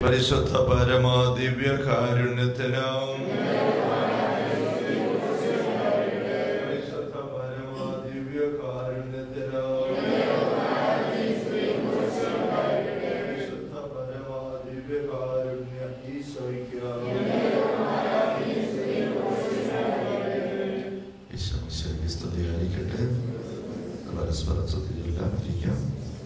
പരിശുദ്ധ പരമാ ദിവ്യ കാരുണ്യത്തിനാം പരിശുദ്ധ പരമാ ദിവ്യ കാരുണ്യത്തിനാം പരിശുദ്ധ പരമാ ദിവ്യ കാരുണ്യ ഈശോയ്ക്കാം ഈശോയ്ക്ക് സ്തുതിയായിരിക്കട്ടെ പരസ്പര സ്തുതിയെല്ലാം ഇരിക്കാം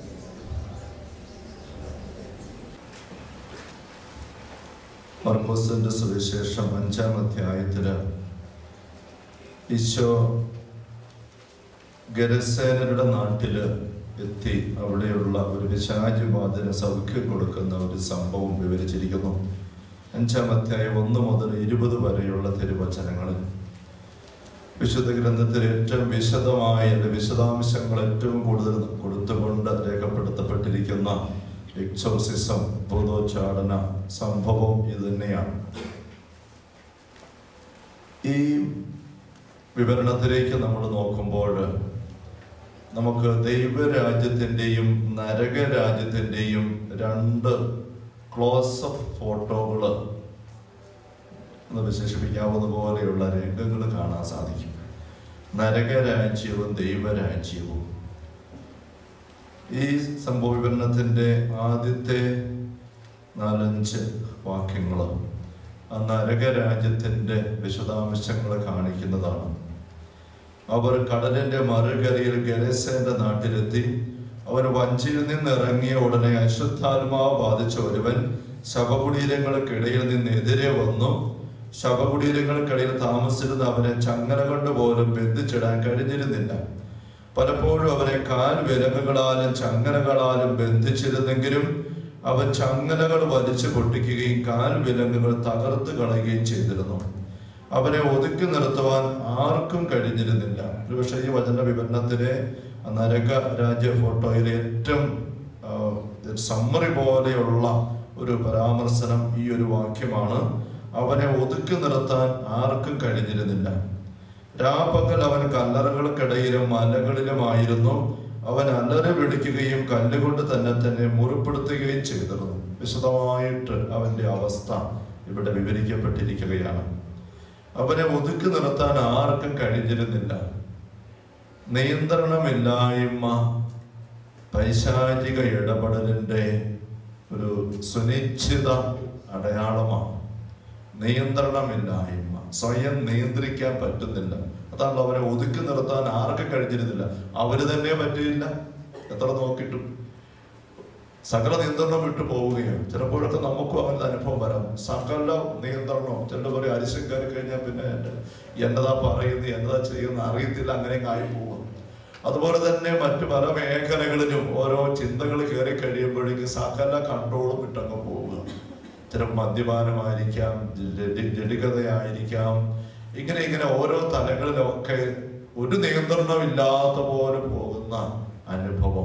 മർക്കോസിന്റെ സുവിശേഷം അഞ്ചാം അധ്യായത്തില് ഈശോ ഗരസേനരുടെ നാട്ടില് എത്തി അവിടെയുള്ള ഒരു വിശാചിബാധന സൗഖ്യം കൊടുക്കുന്ന ഒരു സംഭവം വിവരിച്ചിരിക്കുന്നു അഞ്ചാം അധ്യായം ഒന്ന് മുതൽ ഇരുപത് വരെയുള്ള തിരുവചനങ്ങളിൽ വിശുദ്ധ ഗ്രന്ഥത്തിൽ ഏറ്റവും വിശദമായ അല്ലെങ്കിൽ വിശദാംശങ്ങൾ ഏറ്റവും കൂടുതൽ കൊടുത്തുകൊണ്ട് രേഖപ്പെടുത്തപ്പെട്ടിരിക്കുന്ന എക്സോസിസം ഭൂതോച്ചാടന സംഭവം ഇത് തന്നെയാണ് ഈ വിവരണത്തിലേക്ക് നമ്മൾ നോക്കുമ്പോൾ നമുക്ക് ദൈവരാജ്യത്തിൻ്റെയും നരകരാജ്യത്തിൻ്റെയും രണ്ട് ക്ലോസപ്പ് ഫോട്ടോകൾ എന്ന് വിശേഷിപ്പിക്കാവുന്ന പോലെയുള്ള രംഗങ്ങൾ കാണാൻ സാധിക്കും നരകരാജ്യവും ദൈവരാജ്യവും ഈ സംഭവ വിവരണത്തിന്റെ ആദ്യത്തെ നാലഞ്ച് വാക്യങ്ങൾ ആ നരകരാജ്യത്തിന്റെ വിശദാംശങ്ങൾ കാണിക്കുന്നതാണ് അവർ കടലിന്റെ മറുകരയിൽ ഗരസേന്റെ നാട്ടിലെത്തി അവൻ വഞ്ചിയിൽ നിന്ന് ഇറങ്ങിയ ഉടനെ അശുദ്ധാത്മാവ് ബാധിച്ച ഒരുവൻ ശവകുടീരങ്ങൾക്കിടയിൽ നിന്ന് എതിരെ വന്നു ശവകുടീരങ്ങൾക്കിടയിൽ താമസിച്ചിരുന്ന അവനെ ചങ്ങല കൊണ്ട് പോലും ബന്ധിച്ചിടാൻ കഴിഞ്ഞിരുന്നില്ല പലപ്പോഴും അവനെ കാൽ വിലങ്ങുകളാലും ചങ്ങലകളാലും ബന്ധിച്ചിരുന്നെങ്കിലും അവൻ ചങ്ങലകൾ വലിച്ചു പൊട്ടിക്കുകയും കാൽ വിലങ്ങുകൾ തകർത്ത് കളയുകയും ചെയ്തിരുന്നു അവനെ ഒതുക്കി നിർത്തുവാൻ ആർക്കും കഴിഞ്ഞിരുന്നില്ല ഒരുപക്ഷെ ഈ വചന വിവരണത്തിലെ നരക രാജ്യ ഫോട്ടോയിലെ ഏറ്റവും സമ്മറി പോലെയുള്ള ഒരു പരാമർശനം ഈ ഒരു വാക്യമാണ് അവനെ ഒതുക്കി നിർത്താൻ ആർക്കും കഴിഞ്ഞിരുന്നില്ല രാപ്പകൽ അവൻ കല്ലറകൾക്കിടയിലും മലകളിലുമായിരുന്നു അവൻ അലറി വിളിക്കുകയും കല്ലുകൊണ്ട് തന്നെ തന്നെ മുറിപ്പെടുത്തുകയും ചെയ്തിരുന്നു വിശദമായിട്ട് അവന്റെ അവസ്ഥ ഇവിടെ വിവരിക്കപ്പെട്ടിരിക്കുകയാണ് അവനെ ഒതുക്കി നിർത്താൻ ആർക്കും കഴിഞ്ഞിരുന്നില്ല നിയന്ത്രണമില്ലായ്മ പൈശാചിക ഇടപെടലിന്റെ ഒരു സുനിശ്ചിത അടയാളമാണ് നിയന്ത്രണമില്ലായ്മ സ്വയം നിയന്ത്രിക്കാൻ പറ്റുന്നില്ല അതാണ് അവനെ ഒതുക്കി നിർത്താൻ ആർക്കും കഴിഞ്ഞിരുന്നില്ല അവര് തന്നെ പറ്റിയില്ല എത്ര നോക്കിയിട്ടും സകല നിയന്ത്രണം വിട്ടു പോവുകയാണ് ചിലപ്പോഴൊക്കെ നമുക്കും അങ്ങനത്തെ അനുഭവം വരാം സകല നിയന്ത്രണം ചില പറയും അരിശം കയറി കഴിഞ്ഞാൽ പിന്നെ എൻ്റെ എന്നതാ പറയുന്നത് എന്നതാ ചെയ്യുന്നത് അറിയത്തില്ല അങ്ങനെ ആയി പോകും അതുപോലെ തന്നെ മറ്റു പല മേഖലകളിലും ഓരോ ചിന്തകൾ കയറി കഴിയുമ്പോഴേക്കും സകല കൺട്രോളും വിട്ടങ്ങ് പോവുക ചിലപ്പോൾ മദ്യപാനമായിരിക്കാം ജഡി- ജഡികതയായിരിക്കാം ഇങ്ങനെ ഇങ്ങനെ ഓരോ തലങ്ങളിലൊക്കെ ഒരു നിയന്ത്രണമില്ലാത്ത പോലെ പോകുന്ന അനുഭവം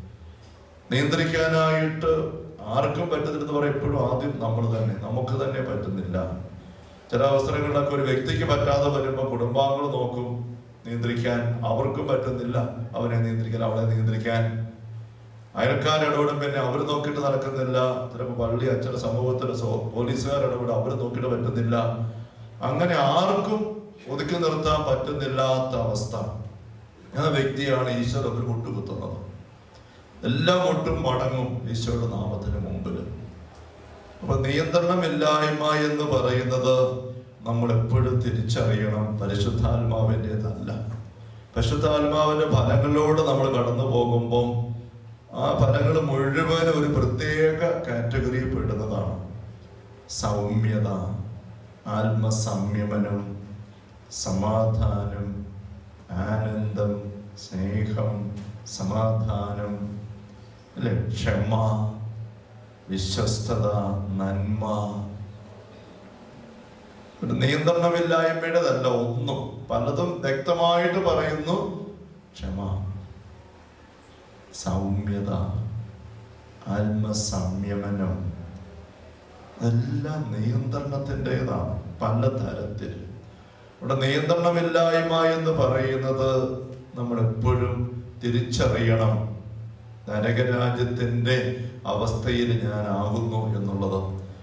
നിയന്ത്രിക്കാനായിട്ട് ആർക്കും പറ്റുന്നില്ലെന്ന് പറയാം എപ്പോഴും ആദ്യം നമ്മൾ തന്നെ നമുക്ക് തന്നെ പറ്റുന്നില്ല ചില അവസരങ്ങളിലൊക്കെ ഒരു വ്യക്തിക്ക് പറ്റാതെ വരുമ്പോൾ കുടുംബാംഗങ്ങൾ നോക്കും നിയന്ത്രിക്കാൻ അവർക്കും പറ്റുന്നില്ല അവനെ നിയന്ത്രിക്കാൻ അവളെ നിയന്ത്രിക്കാൻ അയൽക്കാർ ഇടപെടും പിന്നെ അവർ നോക്കിയിട്ട് നടക്കുന്നില്ല ചിലപ്പോൾ പള്ളി അച്ഛന സമൂഹത്തിൽ പോലീസുകാർ ഇടപെടും അവർ നോക്കിയിട്ട് പറ്റുന്നില്ല അങ്ങനെ ആർക്കും ഒതുക്കി നിർത്താൻ പറ്റുന്നില്ലാത്ത അവസ്ഥ ആ വ്യക്തിയാണ് ഈശ്വർ അവർ മുട്ടുകുത്തുന്നത് എല്ലാം ഒട്ടും മടങ്ങും ഈശോയുടെ നാമത്തിന് മുമ്പിൽ അപ്പൊ നിയന്ത്രണമില്ലായ്മ എന്ന് പറയുന്നത് നമ്മൾ എപ്പോഴും തിരിച്ചറിയണം പരിശുദ്ധാത്മാവിൻ്റെതല്ല പരിശുദ്ധാത്മാവിന്റെ ഫലങ്ങളിലൂടെ നമ്മൾ കടന്നു പോകുമ്പം ആ ഫലങ്ങൾ മുഴുവൻ ഒരു പ്രത്യേക കാറ്റഗറിയിൽ പെടുന്നതാണ് സൗമ്യത ആത്മസംയമനം സമാധാനം ആനന്ദം സ്നേഹം സമാധാനം അല്ലെ ക്ഷമ വിശ്വസ്തത നന്മ ഒരു നിയന്ത്രണമില്ലായ്മയുടേതല്ല ഒന്നും പലതും വ്യക്തമായിട്ട് പറയുന്നു ക്ഷമ സൗമ്യത ആത്മസംയമനം എല്ലാം നിയന്ത്രണത്തിൻ്റെതാണ് പല തരത്തിൽ ഇവിടെ നിയന്ത്രണമില്ലായ്മ എന്ന് പറയുന്നത് നമ്മൾ എപ്പോഴും തിരിച്ചറിയണം നരകരാജ്യത്തിന്റെ അവസ്ഥയിൽ ഞാൻ ആകുന്നു എന്നുള്ളത്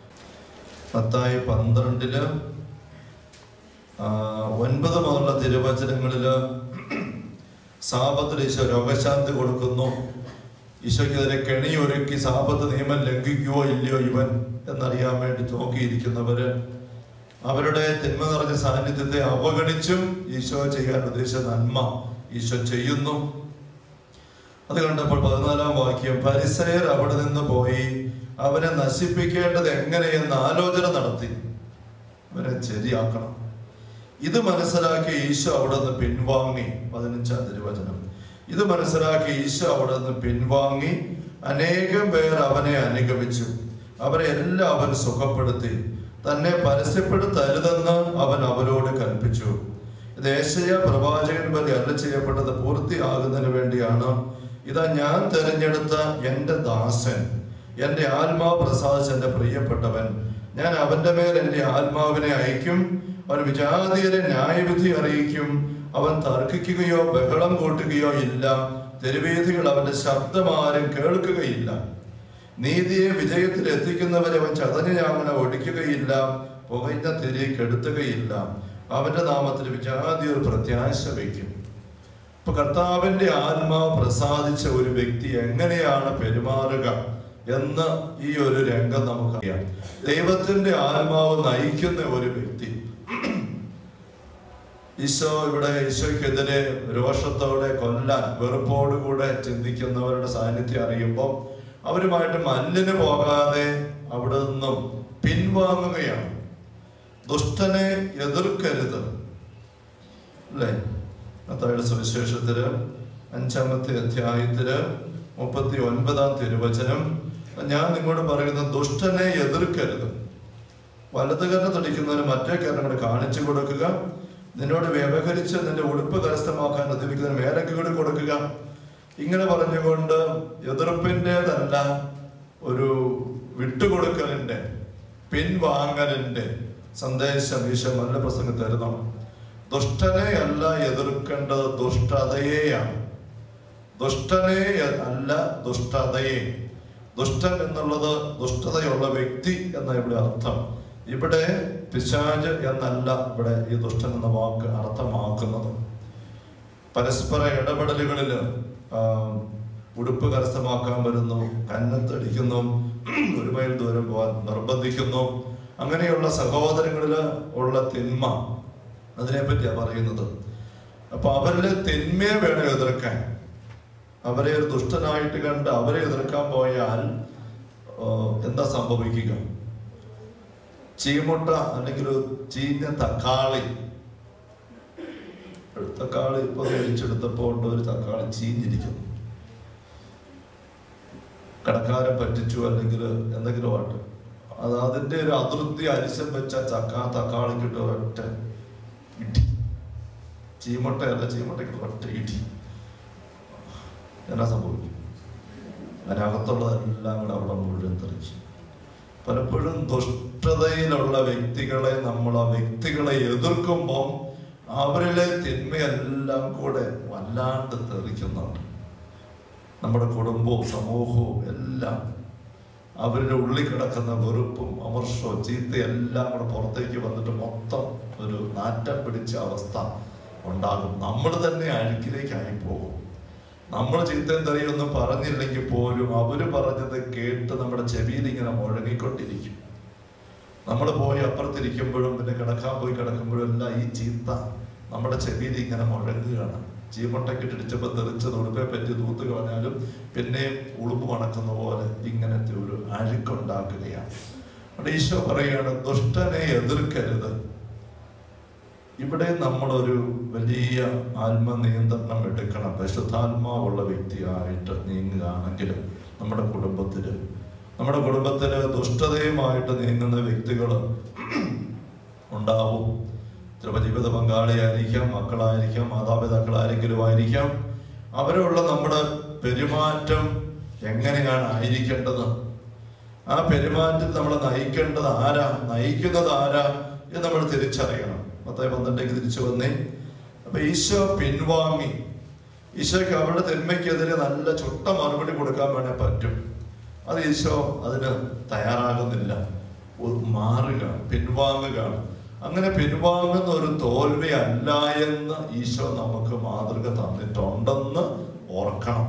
മത്തായി പന്ത്രണ്ടില് ആ, ഒൻപത് മുതലുള്ള തിരുവചനങ്ങളില് സാപത്തിൽ ഈശോ രോഗശാന്തി കൊടുക്കുന്നു ഈശോയ്ക്കെതിരെ കെണിയൊരുക്കി സാപത്ത് നിയമം ലംഘിക്കുവോ ഇല്ലയോ ഇവൻ എന്നറിയാൻ വേണ്ടി നോക്കിയിരിക്കുന്നവര് അവരുടെ തിന്മ നിറഞ്ഞ സാന്നിധ്യത്തെ അവഗണിച്ചും ഈശോ ചെയ്യാൻ ഉദ്ദേശിച്ച നന്മ ഈശോ ചെയ്യുന്നു അത് കണ്ടപ്പോൾ പതിനാലാം വാക്യം പരിസയർ അവിടെ നിന്ന് പോയി അവനെ നശിപ്പിക്കേണ്ടത് എങ്ങനെയെന്ന് ആലോചന നടത്തി അവനെ ശരിയാക്കണം ഇത് മനസ്സിലാക്കി ഈശോ അവിടെ നിന്ന് പിൻവാങ്ങി പതിനഞ്ചാം തിരുവചനം ഇത് മനസ്സിലാക്കി ഈശോ അവിടെ നിന്ന് പിൻവാങ്ങി അനേകം പേർ അവനെ അനുഗമിച്ചു അവരെ എല്ലാം അവൻ സുഖപ്പെടുത്തി തന്നെ പരസ്യപ്പെടുത്തരുതെന്ന് അവൻ അവരോട് കൽപ്പിച്ചു ഇത് ഏശയ പ്രവാചകൻ വരെ അല്ല ചെയ്യപ്പെട്ടത് പൂർത്തിയാകുന്നതിന് വേണ്ടിയാണ് ഇതാ ഞാൻ തിരഞ്ഞെടുത്ത എൻ്റെ ദാസൻ എൻ്റെ ആത്മാവ് പ്രസാദിച്ച എൻ്റെ പ്രിയപ്പെട്ടവൻ ഞാൻ അവന്റെ മേൽ എൻ്റെ ആത്മാവിനെ അയക്കും അവൻ വിജാതീയരെ ന്യായവിധി അറിയിക്കും അവൻ തർക്കിക്കുകയോ ബഹളം കൂട്ടുകയോ ഇല്ല തെരുവേദികൾ അവന്റെ ശബ്ദം ആരും കേൾക്കുകയില്ല നീതിയെ വിജയത്തിൽ എത്തിക്കുന്നവരെ അവൻ ചതഞ്ഞ ഞാമന ഒടിക്കുകയില്ല പുകഞ്ഞ തിരി കെടുത്തുകയില്ല അവന്റെ നാമത്തിൽ വിജാതിയർ പ്രത്യാശ വയ്ക്കും ഇപ്പൊ കർത്താവിന്റെ ആത്മാവ് പ്രസാദിച്ച ഒരു വ്യക്തി എങ്ങനെയാണ് പെരുമാറുക എന്ന് ഈ ഒരു രംഗം നമുക്കറിയാം ദൈവത്തിന്റെ ആത്മാവ് നയിക്കുന്ന ഒരു വ്യക്തി ഈശോ ഇവിടെ ഈശോയ്ക്കെതിരെ രോഷത്തോടെ കൊല്ലാൻ വെറുപ്പോടുകൂടെ ചിന്തിക്കുന്നവരുടെ സാന്നിധ്യം അറിയുമ്പോൾ അവരുമായിട്ട് മല്ലിന് പോകാതെ അവിടെ നിന്നും പിൻവാങ്ങുകയാണ് ദുഷ്ടനെ എതിർക്കരുത് അല്ലേ മത്തായിയുടെ സുവിശേഷത്തില് അഞ്ചാമത്തെ അധ്യായത്തില് മുപ്പത്തി ഒൻപതാം തിരുവചനം ഞാൻ നിങ്ങളോട് പറയുന്ന ദുഷ്ടനെ എതിർക്കരുത് വലത് കരണം തടിക്കുന്നവന് മറ്റേ കരണം കൂടെ കാണിച്ചു കൊടുക്കുക നിന്നോട് വ്യവഹരിച്ച് നിന്റെ ഉടുപ്പ് കരസ്ഥമാക്കാൻ ഉദ്യമിക്കുന്നതിന് മേലൊക്കെ കൂടി കൊടുക്കുക ഇങ്ങനെ പറഞ്ഞുകൊണ്ട് എതിർപ്പിൻ്റെതല്ല ഒരു വിട്ടുകൊടുക്കലിന്റെ പിൻവാങ്ങലിന്റെ സന്ദേശം ഈശോ നല്ല പ്രസംഗം തരുന്നുണ്ട് ദുഷ്ടനെ അല്ല എതിർക്കേണ്ടത് ദുഷ്ടതയെയാണ് ദുഷ്ടനെ അല്ല ദുഷ്ടതയെ ദുഷ്ടൻ എന്നുള്ളത് ദുഷ്ടതയുള്ള വ്യക്തി എന്ന ഇവിടെ അർത്ഥം ഇവിടെ പിശാജ് എന്നല്ല ഇവിടെ ഈ ദുഷ്ടൻ എന്ന വാക്ക് അർത്ഥമാക്കുന്നത് പരസ്പര ഇടപെടലുകളിൽ ഉടുപ്പ് കരസ്ഥമാക്കാൻ വരുന്നു കന്നത്തടിക്കുന്നു ഒരു മൈൽ ദൂരം പോകാൻ നിർബന്ധിക്കുന്നു അങ്ങനെയുള്ള സഹോദരങ്ങളിൽ ഉള്ള തിന്മ അതിനെപ്പറ്റിയാ പറയുന്നത് അപ്പൊ അവരിലെ തിന്മയെ വേണം എതിർക്കാൻ അവരെ ഒരു ദുഷ്ടനായിട്ട് കണ്ട് അവരെ എതിർക്കാൻ പോയാൽ ആ, എന്താ സംഭവിക്കുക ചീമുട്ട അല്ലെങ്കിൽ ഒരു ചീഞ്ഞ തക്കാളി ഒരു തക്കാളി ഇപ്പൊ കഴിച്ചെടുത്തപ്പോ ഉണ്ട് ഒരു തക്കാളി ചീഞ്ഞിരിക്കുന്നു കടക്കാരൻ പറ്റിച്ചു അല്ലെങ്കിൽ എന്തെങ്കിലും ആട്ടെ അത് അതിന്റെ ഒരു അതിർത്തി അരിശം വെച്ച ചക്ക തക്കാളിക്കിട്ട് ഒരൊറ്റ ഇടി ചീമട്ടയല്ല ചീമട്ടയ്ക്ക് ഒറ്റ ഇടി എന്നാ സംഭവിക്കും അതിനകത്തുള്ളതെല്ലാം കൂടെ അവിടെ മുഴുവൻ തെറിച്ചു പലപ്പോഴും ദുഷ്ടതയിലുള്ള വ്യക്തികളെ നമ്മൾ ആ വ്യക്തികളെ എതിർക്കുമ്പം അവരിലെ തിന്മയെല്ലാം കൂടെ വല്ലാണ്ട് തെറിക്കുന്നുണ്ട് നമ്മുടെ കുടുംബവും സമൂഹവും എല്ലാം അവരുടെ ഉള്ളിൽ കിടക്കുന്ന വെറുപ്പും അമർഷവും ചീത്തയും എല്ലാം കൂടെ പുറത്തേക്ക് വന്നിട്ട് മൊത്തം ഒരു നാറ്റം പിടിച്ച അവസ്ഥ ഉണ്ടാകും നമ്മൾ തന്നെ അഴുക്കിലേക്കായി പോകും നമ്മൾ ചീത്തയും തെറിയൊന്നും പറഞ്ഞില്ലെങ്കിൽ പോലും അവര് പറഞ്ഞത് കേട്ട് നമ്മുടെ ചെവിയിൽ ഇങ്ങനെ മുഴങ്ങിക്കൊണ്ടിരിക്കും നമ്മൾ പോയി അപ്പുറത്തിരിക്കുമ്പോഴും പിന്നെ കിടക്കാൻ പോയി കിടക്കുമ്പോഴും എല്ലാം ഈ ചീത്ത നമ്മുടെ ചെവിയിൽ ഇങ്ങനെ മുഴങ്ങുകയാണ് ചീമട്ടക്കിട്ട് ഇടിച്ചപ്പോൾ തെറിച്ചത് ഉടുപ്പെ പറ്റി തൂത്ത് കളഞ്ഞാലും പിന്നെയും ഉളുപ്പ് മണക്കുന്ന പോലെ ഇങ്ങനത്തെ ഒരു അഴുക്കുണ്ടാക്കുകയാണ് അവിടെ ഈശോ പറയാണ് ദുഷ്ടനെ എതിർക്കരുത് ഇവിടെ നമ്മളൊരു വലിയ ആത്മനിയന്ത്രണം എടുക്കണം പരിശുദ്ധാത്മാവുള്ള വ്യക്തിയായിട്ട് നീങ്ങുകയാണെങ്കിൽ നമ്മുടെ കുടുംബത്തില് നമ്മുടെ കുടുംബത്തില് ദുഷ്ടതയുമായിട്ട് നീങ്ങുന്ന വ്യക്തികൾ ഉണ്ടാവും ചിലപ്പോൾ ജീവിത പങ്കാളിയായിരിക്കാം മക്കളായിരിക്കാം മാതാപിതാക്കൾ ആരെങ്കിലും ആയിരിക്കാം അവരുള്ള നമ്മുടെ പെരുമാറ്റം എങ്ങനെയാണ് ആയിരിക്കേണ്ടത് ആ പെരുമാറ്റത്തിൽ നമ്മളെ നയിക്കേണ്ടത് ആരാ നയിക്കുന്നത് ആരാ എന്ന് നമ്മൾ തിരിച്ചറിയണം പത്തേ പന്ത്രണ്ടേക്ക് തിരിച്ചു വന്നേ അപ്പൊ ഈശോ പിൻവാങ്ങി ഈശോയ്ക്ക് അവരുടെ തിന്മയ്ക്കെതിരെ നല്ല ചുട്ട മറുപടി കൊടുക്കാൻ വേണേ പറ്റും അത് ഈശോ അതിന് തയ്യാറാകുന്നില്ല ഒ- മാറുക പിൻവാങ്ങുകയാണ് അങ്ങനെ പിൻവാങ്ങുന്ന ഒരു തോൽവി അല്ല എന്ന് ഈശോ നമുക്ക് മാതൃക തന്നിട്ടുണ്ടെന്ന് ഓർക്കണം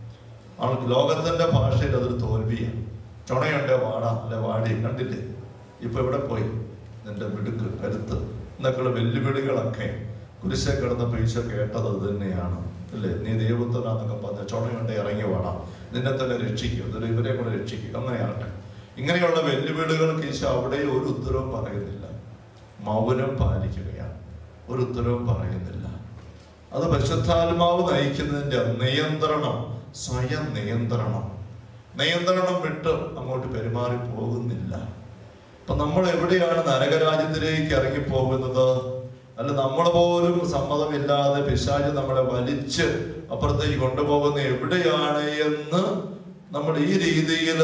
ആൾ ലോകത്തിന്റെ ഭാഷയിൽ അതൊരു തോൽവിയാണ് ചുണയുണ്ട് വാട അല്ലെ വാടി കണ്ടില്ലേ ഇപ്പൊ എവിടെ പോയി നിന്റെ മിടുക്ക് കരുത്ത് എന്നൊക്കെയുള്ള വെല്ലുവിളികളൊക്കെ കുരിശെ കിടന്നപ്പോൾ ഈശോ കേട്ടത് അത് തന്നെയാണ് അല്ലേ നീ ദൈവത്തിനാന്നൊക്കെ പറഞ്ഞ ചുണയുണ്ട് ഇറങ്ങി വാടാം നിന്നെ തന്നെ രക്ഷിക്കും എന്നിട്ട് ഇവരെ കൂടെ രക്ഷിക്കും അങ്ങനെയാകട്ടെ ഇങ്ങനെയുള്ള വെല്ലുവിളികൾക്ക് ഈശോ അവിടെ ഒരു ഉത്തരവും പറയുന്നില്ല മൗനം പാലിക്കുകയാണ് ഒരു ഉത്തരവും പറയുന്നില്ല അത് പരിശുദ്ധാത്മാവ് നയിക്കുന്നതിന്റെ നിയന്ത്രണം സ്വയം നിയന്ത്രണം നിയന്ത്രണം വിട്ട് അങ്ങോട്ട് പെരുമാറി പോകുന്നില്ല അപ്പൊ നമ്മൾ എവിടെയാണ് നരകരാജ്യത്തിലേക്ക് ഇറങ്ങി പോകുന്നത് അല്ല നമ്മൾ പോലും സമ്മതമില്ലാതെ പിശാച് നമ്മളെ വലിച്ച് അപ്പുറത്തേക്ക് കൊണ്ടുപോകുന്ന എവിടെയാണ് എന്ന് നമ്മൾ ഈ രീതിയിൽ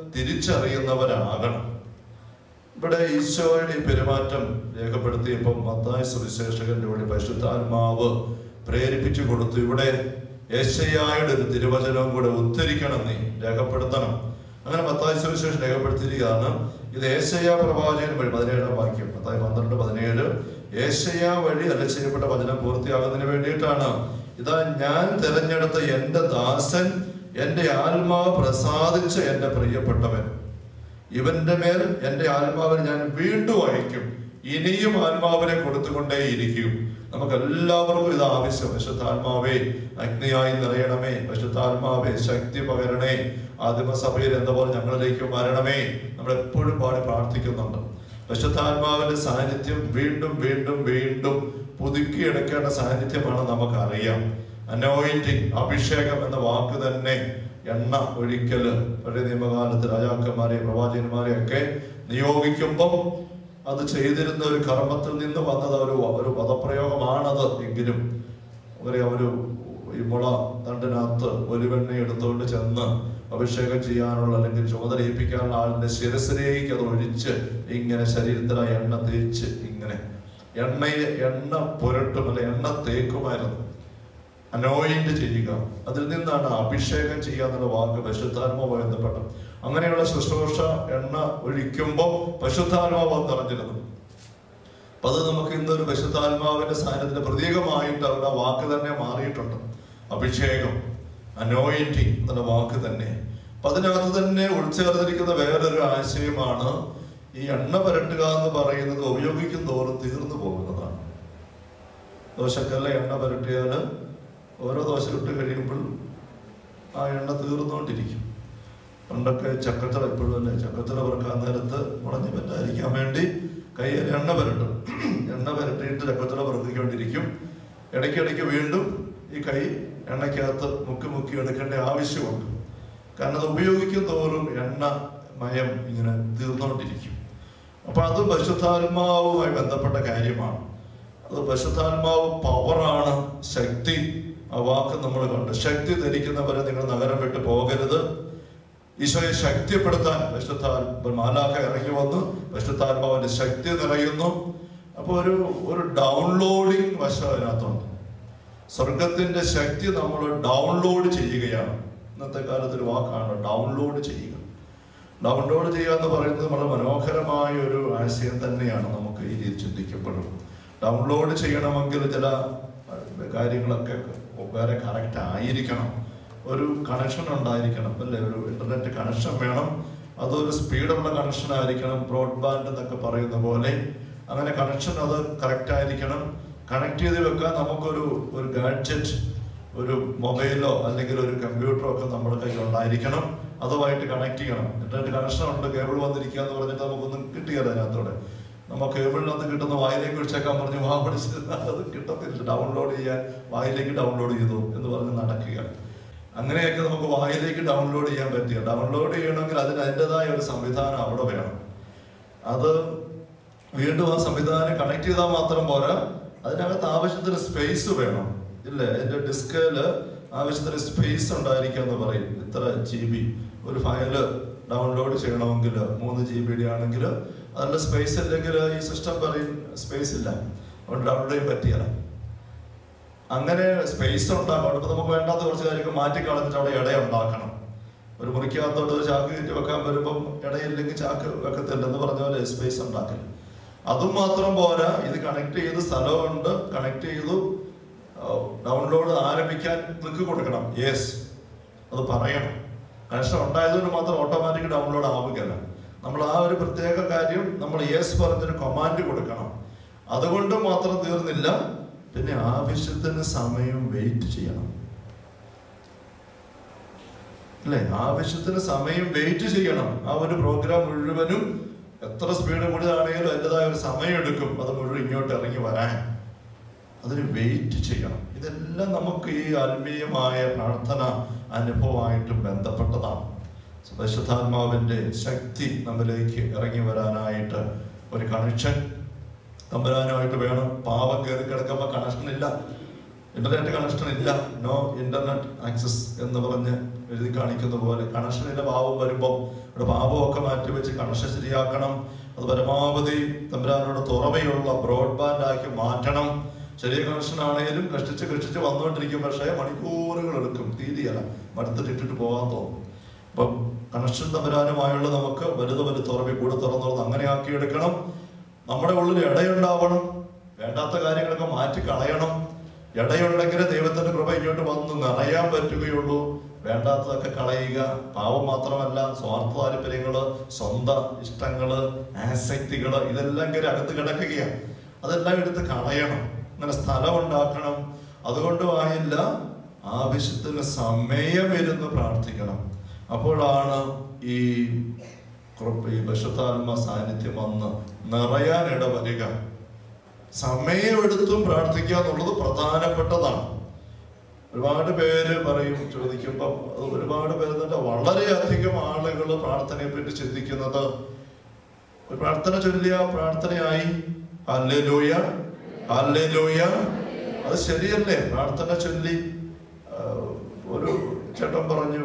തിരിച്ചറിയുന്നവരാകണം ഇവിടെ ഈശോയുടെ ഈ പെരുമാറ്റം രേഖപ്പെടുത്തിയപ്പോൾ മത്തായ സുവിശേഷകന്റെ വഴി പരിശുദ്ധാത്മാവ് പ്രേരിപ്പിച്ചു കൊടുത്തു ഇവിടെ ഏശയ്യായുടെ ഒരു തിരുവചനവും കൂടെ ഉദ്ധരിക്കണം നീ രേഖപ്പെടുത്തണം അങ്ങനെ മത്തായ സുവിശേഷം രേഖപ്പെടുത്തിയിരിക്കുകയാണ് ഇത് ഏശയ്യ പ്രവാചകൻ വഴി പതിനേഴാം വാക്യം മത്തായി പന്ത്രണ്ട് പതിനേഴ് ഏശയ്യ വഴി അല്ല ചെയ്യപ്പെട്ട വചനം പൂർത്തിയാകുന്നതിന് വേണ്ടിയിട്ടാണ് ഇതാ ഞാൻ തിരഞ്ഞെടുത്ത എന്റെ ദാസൻ എന്റെ ആത്മാവ് പ്രസാദിച്ച എന്റെ പ്രിയപ്പെട്ടവൻ ഇവന്റെ മേൽ എന്റെ ആത്മാവിനെ ഞാൻ വീണ്ടും അയക്കും ഇനിയും ആത്മാവിനെ കൊടുത്തുകൊണ്ടേയിരിക്കും നമുക്ക് എല്ലാവർക്കും ഇത് ആവശ്യം വിശുദ്ധാത്മാവേ അഗ്നിയായി നിറയണമേ വിശുദ്ധാത്മാവേ ശക്തി പകരണേ ആദിമസഭയിൽ എന്ന പോലെ ഞങ്ങളിലേക്ക് വരണമേ നമ്മൾ എപ്പോഴും പാടി പ്രാർത്ഥിക്കുന്നുണ്ട് വിശുദ്ധാത്മാവിന്റെ സാന്നിധ്യം വീണ്ടും വീണ്ടും വീണ്ടും പുതുക്കിയെടുക്കേണ്ട സാന്നിധ്യമാണ് നമുക്കറിയാം അനോയിന്റിങ് അഭിഷേകം എന്ന വാക്ക് തന്നെ എണ്ണ ഒഴിക്കല് പഴയ നിയമകാലത്ത് രാജാക്കന്മാരെ പ്രവാചകന്മാരെ ഒക്കെ നിയോഗിക്കുമ്പോൾ അത് ചെയ്തിരുന്ന ഒരു കർമ്മത്തിൽ നിന്ന് വന്നത് ഒരു ഒരു പദപ്രയോഗമാണത് എങ്കിലും അറിയാം ഒരു ഈ മുള തണ്ടിനകത്ത് ഒലിവെണ്ണ എടുത്തുകൊണ്ട് ചെന്ന് അഭിഷേകം ചെയ്യാനുള്ള അല്ലെങ്കിൽ ചുമതല ഏൽപ്പിക്കാനുള്ള ആളിന്റെ ശിരസിലേക്ക് അത് ഒഴിച്ച് ഇങ്ങനെ ശരീരത്തിൽ ആ എണ്ണ തേച്ച് ഇങ്ങനെ എണ്ണയെ എണ്ണ പുരട്ടും അല്ലെ എണ്ണ തേക്കുമായിരുന്നു അനോയിന്റ് ചെയ്യുക അതിൽ നിന്നാണ് അഭിഷേകം ചെയ്യുക എന്നുള്ള വാക്ക് പശുദ്ധാത്മാവ് ബന്ധപ്പെട്ടത് അങ്ങനെയുള്ള ശുശ്രൂഷ എണ്ണ ഒഴിക്കുമ്പോൾ പശുദ്ധാത്മാവ് നിറഞ്ഞിരുന്നു അപ്പൊ അത് നമുക്ക് ഇന്നൊരു പശുദ്ധാത്മാവിന്റെ സാന്നിധ്യത്തിന്റെ പ്രതീകമായിട്ട് അവരുടെ വാക്ക് തന്നെ മാറിയിട്ടുണ്ട് അഭിഷേകം അനോയിന്റിങ് എന്നുള്ള വാക്ക് തന്നെ അപ്പൊ അതിനകത്ത് തന്നെ ഉൾച്ചേർന്നിരിക്കുന്ന വേറൊരു ആശയമാണ് ഈ എണ്ണ പുരട്ടുക എന്ന് പറയുന്നത് ഉപയോഗിക്കും തോറും തീർന്നു പോകുന്നതാണ് ദോശക്കല്ല എണ്ണ പുരട്ടിയാൽ ഓരോ ദോശ ഇട്ട് കഴിയുമ്പോൾ ആ എണ്ണ തീർന്നുകൊണ്ടിരിക്കും പണ്ടൊക്കെ ചക്കത്തറ ഇപ്പോഴും അല്ലേ ചക്കത്തറ പെറുക്കാൻ നേരത്ത് മുടഞ്ഞു പറ്റാതിരിക്കാൻ വേണ്ടി കയ്യിൽ എണ്ണ പുരട്ടും എണ്ണ പുരട്ടിയിട്ട് ചക്കത്തറ പെറുക്കിക്കൊണ്ടിരിക്കും ഇടയ്ക്കിടയ്ക്ക് വീണ്ടും ഈ കൈ എണ്ണയ്ക്കകത്ത് മുക്കി മുക്കി എടുക്കേണ്ട ആവശ്യമുണ്ട് കാരണം അത് ഉപയോഗിക്കും തോറും എണ്ണ മയം ഇങ്ങനെ തീർന്നുകൊണ്ടിരിക്കും അപ്പൊ അത് പരിശുദ്ധാത്മാവുമായി ബന്ധപ്പെട്ട കാര്യമാണ് അത് പരിശുദ്ധാത്മാവ് പവറാണ് ശക്തി ആ വാക്ക് നമ്മൾ കണ്ടു ശക്തി ധരിക്കുന്നവരെ നിങ്ങൾ നഗരം വിട്ട് പോകരുത് ഈശോയെ ശക്തിപ്പെടുത്താൻ പരിശുദ്ധാത്മ മാലാഖ ഇറങ്ങി വന്നു പരിശുദ്ധാത്മാവിന്റെ ശക്തി നിറയുന്നു അപ്പൊ ഒരു ഒരു ഡൗൺലോഡിങ് വശം അതിനകത്തുണ്ട് സ്വർഗത്തിന്റെ ശക്തി നമ്മൾ ഡൗൺലോഡ് ചെയ്യുകയാണ് ഇന്നത്തെ കാലത്ത് ഒരു വാക്കാണ് ഡൗൺലോഡ് ചെയ്യുക ഡൗൺലോഡ് ചെയ്യുക എന്ന് പറയുന്നത് വളരെ മനോഹരമായ ഒരു ആശയം തന്നെയാണ് നമുക്ക് ഈ രീതി ചിന്തിക്കപ്പെടും ഡൗൺലോഡ് ചെയ്യണമെങ്കിൽ ചില കാര്യങ്ങളൊക്കെ വേറെ കറക്റ്റ് ആയിരിക്കണം ഒരു കണക്ഷൻ ഉണ്ടായിരിക്കണം അല്ലേ ഒരു ഇന്റർനെറ്റ് കണക്ഷൻ വേണം അതൊരു സ്പീഡുള്ള കണക്ഷൻ ആയിരിക്കണം ബ്രോഡ്ബാൻഡ് എന്നൊക്കെ പറയുന്ന പോലെ അങ്ങനെ കണക്ഷൻ അത് കറക്റ്റ് ആയിരിക്കണം കണക്ട് ചെയ്ത് വെക്കാൻ നമുക്കൊരു ഒരു ഗാഡ്ജറ്റ് ഒരു മൊബൈലോ അല്ലെങ്കിൽ ഒരു കമ്പ്യൂട്ടറോ ഒക്കെ നമ്മുടെ കയ്യിൽ ഉണ്ടായിരിക്കണം അതുമായിട്ട് കണക്ട് ചെയ്യണം ഇന്റർനെറ്റ് കണക്ഷൻ ഉണ്ട് കേബിൾ വന്നിരിക്കുക എന്ന് പറഞ്ഞിട്ട് നമുക്കൊന്നും കിട്ടുകയില്ല അതിനകത്തോടെ നമുക്ക് കേബിളിനകത്ത് കിട്ടുന്ന വായിലേക്ക് വിളിച്ചേക്കാൻ പറഞ്ഞു വാ പഠിച്ചിരുന്നാൽ അത് കിട്ടത്തില്ല ഡൗൺലോഡ് ചെയ്യാൻ വായിലേക്ക് ഡൗൺലോഡ് ചെയ്തു എന്ന് പറഞ്ഞ് നടക്കുകയാണ് അങ്ങനെയൊക്കെ നമുക്ക് വായിലേക്ക് ഡൗൺലോഡ് ചെയ്യാൻ പറ്റിയ ഡൗൺലോഡ് ചെയ്യണമെങ്കിൽ അതിന് അതിൻ്റെതായ ഒരു സംവിധാനം അവിടെ വേണം അത് വീണ്ടും ആ സംവിധാനം കണക്ട് ചെയ്താൽ മാത്രം പോരാ അതിനകത്ത് ആവശ്യത്തിന് സ്പേസ് വേണം ഇല്ലേ അതിന്റെ ഡിസ്കില് ആവശ്യത്തിന് സ്പേസ് ഉണ്ടായിരിക്കും എന്ന് പറയും ഇത്ര ജി ബി ഒരു ഫയല് ഡൗൺലോഡ് ചെയ്യണമെങ്കിൽ മൂന്ന് ജി ബിയുടെ ആണെങ്കിൽ അതിന്റെ സ്പേസ് ഇല്ലെങ്കിൽ ഈ സിസ്റ്റം പറയും സ്പേസ് ഇല്ല അതുകൊണ്ട് ഡൗൺലോഡ് ചെയ്യാൻ പറ്റിയല്ല അങ്ങനെ സ്പേസ് ഉണ്ടാക്കണം ഇപ്പൊ നമുക്ക് വേണ്ടാത്ത കുറച്ച് കാര്യങ്ങൾ മാറ്റി കളഞ്ഞിട്ട് അവിടെ ഇട ഉണ്ടാക്കണം ഒരു മുറിക്കകത്തോട്ട് ഒരു ചാക്ക് കയറ്റി വെക്കാൻ വരുമ്പം ഇടയില്ലെങ്കിൽ ചാക്ക് വെക്കത്തില്ല എന്ന് പറഞ്ഞ പോലെ സ്പേസ് ഉണ്ടാക്കൽ അതും മാത്രം പോരാ ഇത് കണക്ട് ചെയ്ത് സ്ഥലമുണ്ട് കണക്ട് ചെയ്തു ഡൗൺലോഡ് ആരംഭിക്കാൻ ക്ലിക്ക് കൊടുക്കണം യെസ് അത് പറയണം കണക്ഷൻ ഉണ്ടായതുകൊണ്ട് മാത്രം ഓട്ടോമാറ്റിക് ഡൗൺലോഡ് ആവുകയല്ല നമ്മൾ ആ ഒരു പ്രത്യേക കാര്യം നമ്മൾ യെസ് പറഞ്ഞൊരു കമാൻഡ് കൊടുക്കണം അതുകൊണ്ട് മാത്രം തീർന്നില്ല പിന്നെ ആവശ്യത്തിന് സമയം വെയിറ്റ് ചെയ്യണം അല്ലേ ആവശ്യത്തിന് സമയം വെയിറ്റ് ചെയ്യണം ആ ഒരു പ്രോഗ്രാം മുഴുവനും എത്ര സ്പീഡ് കൂടിയതാണെങ്കിലും അതിൻ്റെതായ ഒരു സമയം എടുക്കും അത് മുഴുവൻ ഇങ്ങോട്ട് ഇറങ്ങി വരാൻ അതിന് വെയിറ്റ് ചെയ്യണം ഇതെല്ലാം നമുക്ക് ഈ ആത്മീയമായ പ്രാർത്ഥന അനുഭവമായിട്ട് ബന്ധപ്പെട്ടതാണ് പരിശുദ്ധാത്മാവിന്റെ ശക്തി നമ്മിലേക്ക് ഇറങ്ങി വരാനായിട്ട് ഒരു കണക്ഷൻ തമ്പരാനുമായിട്ട് വേണം പാവം കയറി കിടക്കുമ്പോൾ കണക്ഷൻ ഇല്ല ഇന്റർനെറ്റ് കണക്ഷൻ ഇല്ല നോ ഇന്റർനെറ്റ് ആക്സസ് എന്ന് പറഞ്ഞ് എഴുതി കാണിക്കുന്ന പോലെ കണക്ഷൻ ഇല്ല പാവം വരുമ്പോൾ ഇവിടെ പാവമൊക്കെ മാറ്റി വെച്ച് കണക്ഷൻ ശരിയാക്കണം അത് പരമാവധി തമ്പരാനോട് തുറവയുള്ള ബ്രോഡ്ബാൻഡ് ആക്കി മാറ്റണം ചെറിയ കണക്ഷൻ ആണെങ്കിലും കഷ്ടിച്ച് കഷ്ടിച്ച് വന്നുകൊണ്ടിരിക്കും പക്ഷേ മണിക്കൂറുകൾ എടുക്കും തീരെയല്ല മടുത്തിട്ട് ഇട്ടിട്ട് പോകാൻ തോന്നും അപ്പം കണക്ഷൻ തമ്പരാനുമായുള്ള നമുക്ക് വലുത് വലുത് തുറവി കൂടെ തുറന്നു തുറന്ന് അങ്ങനെ ആക്കി എടുക്കണം നമ്മുടെ ഉള്ളിൽ ഇടയുണ്ടാവണം വേണ്ടാത്ത കാര്യങ്ങളൊക്കെ മാറ്റി കളയണം ഇടയുണ്ടെങ്കിൽ ദൈവത്തിന്റെ കൃപ ഇങ്ങോട്ട് വന്ന് നിറയാൻ പറ്റുകയുള്ളൂ വേണ്ടാത്തതൊക്കെ കളയുക പാവം മാത്രമല്ല സ്വാർത്ഥ താല്പര്യങ്ങള് സ്വന്തം ഇഷ്ടങ്ങള് ആസക്തികള് ഇതെല്ലാം ഇങ്ങനെ അകത്ത് കിടക്കുകയാണ് അതെല്ലാം എടുത്ത് കളയണം അങ്ങനെ സ്ഥലം ഉണ്ടാക്കണം അതുകൊണ്ട് ആയില്ല ആവശ്യത്തിന് സമയമിരുന്ന് പ്രാർത്ഥിക്കണം അപ്പോഴാണ് ഈ കൃപ ഈ വിശുദ്ധാത്മ സാന്നിധ്യം വന്ന് നിറയാൻ ഇടവരിക സമയമെടുത്തും പ്രാർത്ഥിക്കുക എന്നുള്ളത് പ്രധാനപ്പെട്ടതാണ് ഒരുപാട് പേര് പറയും ചോദിക്കുമ്പം അത് ഒരുപാട് പേര് തന്നെ വളരെയധികം ആളുകൾ പ്രാർത്ഥനയെ പറ്റി ചിന്തിക്കുന്നത് ഒരു പ്രാർത്ഥന ചൊല്ലിയ പ്രാർത്ഥനയായി ഹല്ലേലൂയ ഹല്ലേലൂയ അത് ശരിയല്ലേ പ്രാർത്ഥന ചൊല്ലി ആ, ഒരു ചേട്ടൻ പറഞ്ഞു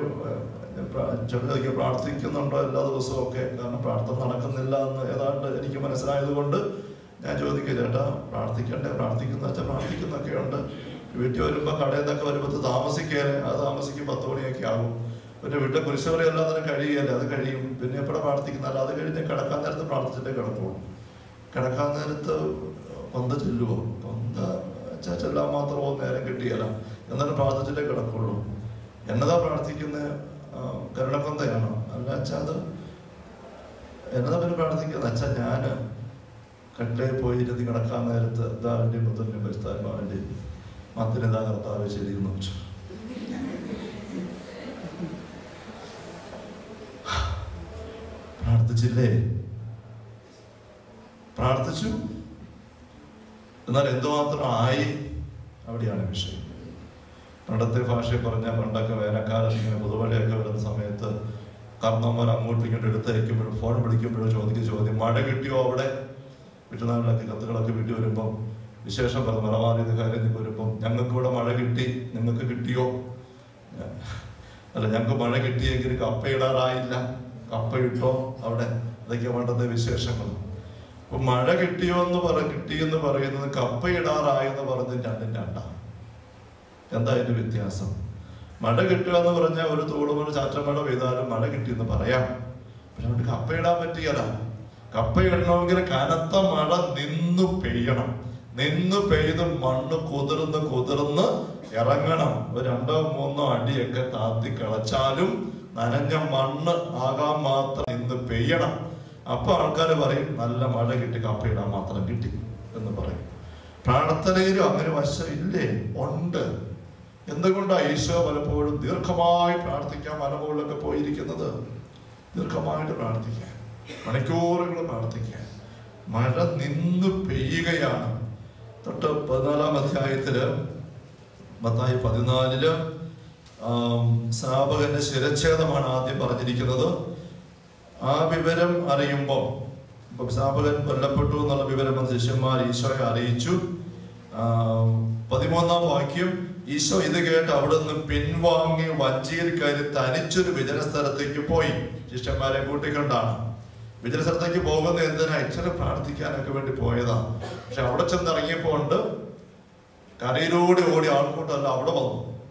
ചൊല്ലി പ്രാർത്ഥിക്കുന്നുണ്ടോ എല്ലാ ദിവസവും ഒക്കെ കാരണം പ്രാർത്ഥന നടക്കുന്നില്ല എന്ന് ഏതാണ്ട് എനിക്ക് മനസ്സിലായത് കൊണ്ട് ഞാൻ ചോദിക്കുക ചേട്ടാ പ്രാർത്ഥിക്കണ്ടേ പ്രാർത്ഥിക്കുന്ന വെച്ചാൽ പ്രാർത്ഥിക്കുന്നൊക്കെ ഉണ്ട് വീട്ടിൽ വരുമ്പോൾ കടയിൽ നിന്നൊക്കെ വരുമ്പോൾ താമസിക്കാന് അത് താമസിക്കും പത്ത് മണിയൊക്കെ ആകും പിന്നെ വീട്ടിൽ കുരിശവരെ എല്ലാത്തിനും കഴിയുകയല്ലേ അത് കഴിയും പിന്നെ എപ്പോഴാണ് പ്രാർത്ഥിക്കുന്നത് അത് കഴിഞ്ഞ് കിടക്കാൻ നേരത്ത് പ്രാർത്ഥിച്ചിട്ടേ കിടക്കുള്ളൂ കിടക്കാൻ നേരത്ത് കൊന്ത ചെല്ലുവോ കൊന്ത വെച്ചാൽ ചെല്ലാൻ മാത്രമോ നേരം കിട്ടിയല്ല എന്നാലും പ്രാർത്ഥിച്ചിട്ടേ കിടക്കുള്ളൂ എന്നതാ പ്രാർത്ഥിക്കുന്ന കരുണക്കൊന്തയാണോ അല്ല അച്ഛാ അത് എന്നതാ പിന്നെ പ്രാർത്ഥിക്കുന്നത് അച്ഛാ ഞാന് കട്ടിലയിൽ പോയി ഇരുന്ന് കിടക്കാൻ നേരത്ത് ഇതാവിൻ്റെ മുതലിൻ്റെ പരിസ്ഥാത്മാവിൻ്റെ മത്തിനിതാ കർത്താവ് ശരിയെന്ന് വെച്ചു പ്രാർത്ഥിച്ചില്ലേ പ്രാർത്ഥിച്ചു എന്നാൽ എന്തുമാത്രം ആയി അവിടെയാണ് വിഷയം പണ്ടത്തെ ഭാഷയിൽ പറഞ്ഞ പണ്ടൊക്കെ വേനൽക്കാലത്ത് ഇങ്ങനെ പുതുമഴയൊക്കെ വരുന്ന സമയത്ത് കർണന്മാർ അങ്ങോട്ടും ഇങ്ങോട്ടും എടുത്തയക്കുമ്പോഴും ഫോൺ വിളിക്കുമ്പോഴും ചോദിക്കുന്ന ചോദ്യം മഴ കിട്ടിയോ അവിടെ വീട്ടുനാളിലൊക്കെ കത്തുകളൊക്കെ വീട്ടിൽ വരുമ്പം വിശേഷം പറഞ്ഞ മറമാറിയത് കാര്യം വരുമ്പം ഞങ്ങൾക്ക് ഇവിടെ മഴ കിട്ടി നിങ്ങൾക്ക് കിട്ടിയോ അല്ല ഞങ്ങൾക്ക് മഴ കിട്ടിയെങ്കിൽ കപ്പയിടാറായില്ല കപ്പയിട്ടോ അവിടെ അതൊക്കെ വേണ്ടത് വിശേഷങ്ങൾ അപ്പൊ മഴ കിട്ടിയോ എന്ന് പറ കിട്ടിയെന്ന് പറയുന്നത് കപ്പയിടാറായെന്ന് പറഞ്ഞ് രണ്ടും രണ്ടാണ് എന്താ അതിന്റെ വ്യത്യാസം മഴ കിട്ടുക എന്ന് പറഞ്ഞാൽ ഒരു തോടുമഴ ചാറ്റമഴ പെയ്താലും മഴ കിട്ടിയെന്ന് പറയാം പക്ഷെ അവിടെ കപ്പയിടാൻ പറ്റിയല്ല കപ്പയിടണമെങ്കിൽ കനത്ത മഴ നിന്ന് പെയ്യണം നിന്ന് പെയ്ത് മണ്ണ് കുതിർന്ന് കുതിർന്ന് ഇറങ്ങണം ഒരു രണ്ടോ മൂന്നോ അടിയൊക്കെ താത്തി കളച്ചാലും നനഞ്ഞ മണ്ണ് ആകാൻ മാത്രം നിന്ന് പെയ്യണം അപ്പൊ ആൾക്കാർ പറയും നല്ല മഴ കിട്ടി കപ്പയിടാൻ മാത്രം കിട്ടി എന്ന് പറയും പ്രാർത്ഥനയിലും അങ്ങനെ വശം ഇല്ലേ ഉണ്ട് എന്തുകൊണ്ടാണ് ഈശോ പലപ്പോഴും ദീർഘമായി പ്രാർത്ഥിക്കാൻ മലമുകളിലൊക്കെ പോയിരിക്കുന്നത് ദീർഘമായിട്ട് പ്രാർത്ഥിക്കാൻ മണിക്കൂറുകൾ പ്രാർത്ഥിക്കാൻ മഴ നിന്ന് പെയ്യുകയാണ് തൊട്ട് പതിനാലാം അധ്യായത്തില് മത്തായി പതിനാലില് ആം, സ്നാപകന്റെ ശിരച്ഛേദമാണ് ആദ്യം പറഞ്ഞിരിക്കുന്നത് ആ വിവരം അറിയുമ്പോൾ ഇപ്പൊ സ്നാപകൻ കൊല്ലപ്പെട്ടു എന്നുള്ള വിവരം വന്ന് ശിഷ്യന്മാർ ഈശോയെ അറിയിച്ചു ആം, പതിമൂന്നാം വാക്യം ഈശോ ഇത് കേട്ട് അവിടെ നിന്ന് പിൻവാങ്ങി വഞ്ചിയിൽ കയറി തനിച്ചൊരു വിജന സ്ഥലത്തേക്ക് പോയി ശിഷ്യന്മാരെ കൂട്ടിക്കൊണ്ടാണ് വിജന സ്ഥലത്തേക്ക് പോകുന്ന എന്തിനാ ഇച്ചിരി പ്രാർത്ഥിക്കാനൊക്കെ വേണ്ടി പോയതാ പക്ഷെ അവിടെ ചെന്നിറങ്ങിയപ്പോ ഉണ്ട് കരയിലൂടെ ഓടി ആൾക്കൂട്ടല്ല അവിടെ വന്നു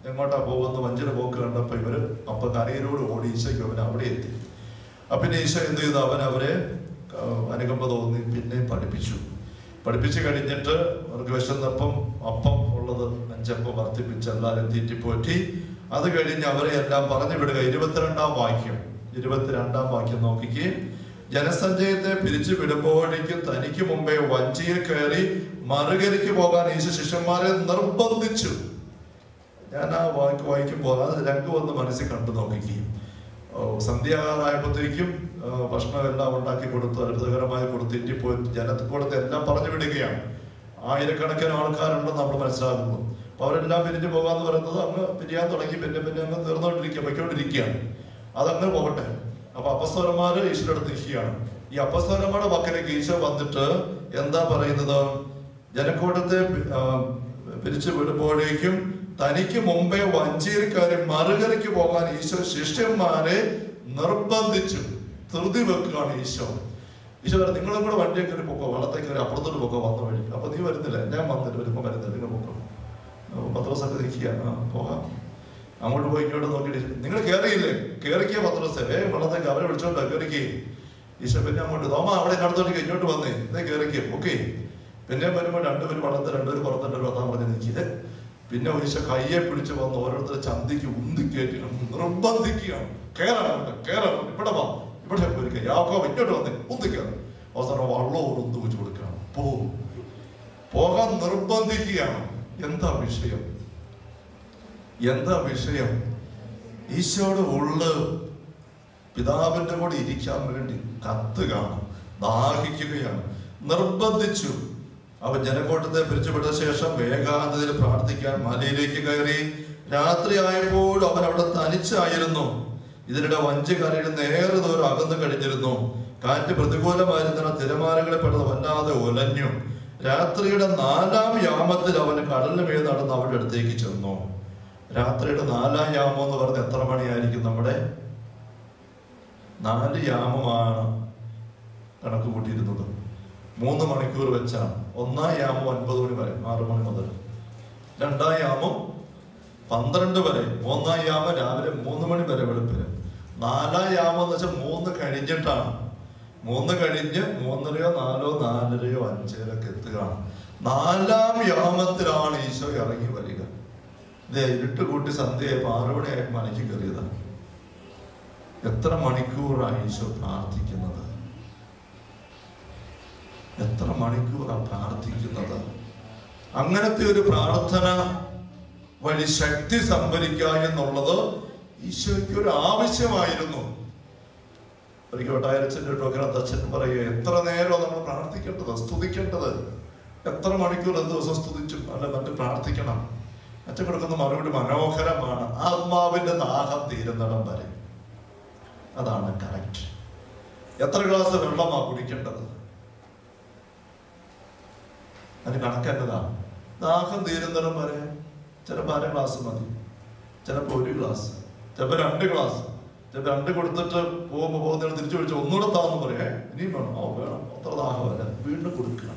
എങ്ങോട്ടാ പോകുന്ന വഞ്ചിയുടെ പോക്ക് കണ്ടപ്പോൾ ഇവര് അപ്പൊ കരയിലൂടെ ഓടി ഈശോയ്ക്ക് അവൻ അവിടെ എത്തി അപ്പൊ പിന്നെ ഈശോ എന്ത് ചെയ്തു അവൻ അവരെ ആ, അനുകമ്പ തോന്നി പിന്നെ പഠിപ്പിച്ചു പഠിപ്പിച്ചു കഴിഞ്ഞിട്ട് അവർക്ക് വിശന്നപ്പം അപ്പം ഉള്ളത് അഞ്ചപ്പം വർദ്ധിപ്പിച്ച് എല്ലാവരും തീറ്റിപ്പോറ്റി അത് കഴിഞ്ഞ് അവരെ എല്ലാം പറഞ്ഞു വിടുക ഇരുപത്തിരണ്ടാം വാക്യം ഇരുപത്തിരണ്ടാം വാക്യം നോക്കിക്കേ ജനസഞ്ചയത്തെ പിരിച്ചു വിടുമ്പോഴേക്കും തനിക്ക് മുമ്പേ വഞ്ചിയിൽ കയറി മറുകരിക്ക് പോകാൻ യേശു ശിഷ്യന്മാരെ നിർബന്ധിച്ചു ഞാൻ ആ വാക്ക് വായിക്കുമ്പോൾ അത് രംഗം ഒന്ന് മനസ്സിൽ കണ്ടു നോക്കിക്കുകയും സന്ധ്യാകാലമായപ്പോഴത്തേക്കും ആ, ഭക്ഷണം എല്ലാം ഉണ്ടാക്കി കൊടുത്തു അത്ഭുതകരമായി കൊടുത്തിട്ട് പോയി ജനത്തിൽ കൊടുത്ത് എല്ലാം പറഞ്ഞു വിടുകയാണ് ആയിരക്കണക്കിന് ആൾക്കാരുണ്ടെന്ന് നമ്മൾ മനസ്സിലാക്കുന്നു അപ്പൊ അവരെല്ലാം പിരിഞ്ഞു പോകാന്ന് പറയുന്നത് അങ്ങ് പിരിയാൻ തുടങ്ങി പിന്നെ പിന്നെ അങ്ങ് തീർന്നുകൊണ്ടിരിക്കുക പൊയ്ക്കൊണ്ടിരിക്കുകയാണ് അതങ്ങ് പോകട്ടെ അപ്പൊ അപ്പസ്വരന്മാര് ഈശ്വര അടുത്ത് നിൽക്കുകയാണ് ഈ അപ്പസ്വരന്മാരുടെ പക്കലേക്ക് ഈശോ വന്നിട്ട് എന്താ പറയുന്നത് ജനക്കൂട്ടത്തെ ആ, പിരിച്ചു വിടുമ്പോഴേക്കും തനിക്ക് മുമ്പേ വഞ്ചിയിൽ കയറി മറുകരയ്ക്ക് പോകാൻ ഈശോ ശിഷ്യന്മാരെ നിർബന്ധിച്ചു ധൃതി വെക്കുകയാണ് ഈശോ ഈശോ പറഞ്ഞു നിങ്ങളും കൂടെ വണ്ടിയെ കയറി പൊക്കോ വള്ളത്തെ കയറി അപ്പുറത്തോട്ട് പൊക്കോ വന്ന വഴി അപ്പൊ നീ വരുന്നില്ല ഞാൻ വന്നിട്ട് വരുമ്പോ വരുന്നില്ല നിങ്ങൾ പൊക്കോ പത്രോസൊക്കെ നിൽക്കുക ആ പോകാം അങ്ങോട്ട് പോയി ഇങ്ങോട്ട് നോക്കിയിട്ട് നിങ്ങൾ കയറിയില്ലേ കയറിക്കിയ പത്രോസേ വേഗം വള്ളത്തേക്ക് അവരെ വിളിച്ചോണ്ട് കയറിക്കേ ഈശോ പിന്നെ അങ്ങോട്ട് തോമ അവിടെ അടുത്തോട്ട് ഇങ്ങോട്ട് വന്നേ ഇതേ കയറിക്കേ ഓക്കെ പിന്നെ വരുമ്പോൾ രണ്ടുപേരും വള്ളത്തെ രണ്ടുപേരും പുറത്തിട്ട് വന്നാൻ പറഞ്ഞ് നിൽക്കിയത് പിന്നെ ഈശോ കയ്യെ പിടിച്ച് വന്ന് ഓരോരുത്തരെ ചന്തിക്ക് ഉന്തി കയറ്റി നിർബന്ധിക്കുകയാണ് കേറാണ് കേറാണ് ഇവിടെ വാ ഇവിടെ പോയിരിക്കുക യാക്കോ ഇങ്ങോട്ട് വന്നേ ഉന്തി കയറും അവസാനം വള്ളവും ഉന്ത് വെച്ച് കൊടുക്കുകയാണ് പോ പോകാൻ നിർബന്ധിക്കുകയാണ് എന്താ വിഷയം എന്താ വിഷയം ഈശോയുടെ ഉള്ള് പിതാവിന്റെ കൂടെ ഇരിക്കാൻ വേണ്ടി കത്തുകയാണ് ദാഹിക്കുകയാണ് നിർബന്ധിച്ചു അവൻ ജനക്കൂട്ടത്തെ പിരിച്ചുവിട്ട ശേഷം വേഗാന്തത്തിൽ പ്രാർത്ഥിക്കാൻ മലയിലേക്ക് കയറി രാത്രിയായപ്പോൾ അവൻ അവിടെ തനിച്ചായിരുന്നു ഇതിനിടെ വഞ്ചി കരയിൽ നേരെ ദൂരം അകന്നു കഴിഞ്ഞിരുന്നു കാറ്റ് പ്രതികൂലമായിരുന്ന തിരമാലകളെ പെടുന്ന വല്ലാതെ ഉലഞ്ഞു രാത്രിയുടെ നാലാം യാമത്തിൽ അവൻ കടലിന് മേൽ നടന്ന് അവരുടെ അടുത്തേക്ക് ചെന്നു രാത്രിയുടെ നാലാം യാമം എന്ന് പറഞ്ഞ എത്ര മണിയായിരിക്കും നമ്മുടെ നാല് യാമമാണ് കണക്ക് കൂട്ടിയിരുന്നത് മൂന്ന് മണിക്കൂർ വെച്ചാണ് ഒന്നാം യാമം ഒൻപത് മണി വരെ ആറ് മണി മുതൽ രണ്ടാം യാമം പന്ത്രണ്ട് വരെ മൂന്നാം യാമം രാവിലെ മൂന്ന് മണി വരെ വെളുപ്പിന് നാലാം യാമം എന്ന് വെച്ചാൽ മൂന്ന് കഴിഞ്ഞിട്ടാണ് മൂന്ന് കഴിഞ്ഞ് മൂന്നരയോ നാലോ നാലരയോ അഞ്ചരയൊക്കെ എത്തുകയാണ് നാലാം യാമത്തിലാണ് ഈശോ ഇറങ്ങി വരിക ഇതേ ഇരുട്ട് കൂട്ടി സന്ധ്യയായപ്പോ ആറു മണിയായപ്പോ മനയ്ക്ക് കയറിയതാണ് എത്ര മണിക്കൂറാണ് ഈശോ പ്രാർത്ഥിക്കുന്നത് എത്ര മണിക്കൂറാണ് പ്രാർത്ഥിക്കുന്നത് അങ്ങനത്തെ ഒരു പ്രാർത്ഥന വഴി ശക്തി സംഭരിക്കുക എന്നുള്ളത് ഈശോയ്ക്ക് ഒരു ആവശ്യമായിരുന്നു ഒരിക്കൽ ഒട്ടായരച്ചൻ്റെ ടോക്കനത്ത് അച്ഛൻ പറയുക എത്ര നേരം നമ്മൾ പ്രാർത്ഥിക്കേണ്ടത് സ്തുതിക്കേണ്ടത് എത്ര മണിക്കൂർ ഒരു ദിവസം സ്തുതിച്ചു അല്ല മറ്റു പ്രാർത്ഥിക്കണം അച്ഛൻ കൊടുക്കുന്ന മറുപടി മനോഹരമാണ് ആത്മാവിന്റെ ദാഹം തീരുന്നിടം വരെ അതാണ് കറക്റ്റ് എത്ര ഗ്ലാസ് വെള്ളമാ കുടിക്കേണ്ടത് അതിന് കണക്കേണ്ടതാ ദാഹം തീരുന്നിടം വരെ ചിലപ്പോൾ അര ഗ്ലാസ് മതി ചിലപ്പോൾ ഒരു ഗ്ലാസ് ചിലപ്പോൾ രണ്ട് ഗ്ലാസ് ചിലപ്പോൾ രണ്ട് കൊടുത്തിട്ട് പോകുമ്പോൾ പോകുന്നതിന് തിരിച്ചു വിളിച്ച് ഒന്നുകൂടെ താന്ന് പറയേ ഇനിയും വേണം ഓ വേണം അത്ര ദാഹമല്ല വീണ്ടും കൊടുക്കണം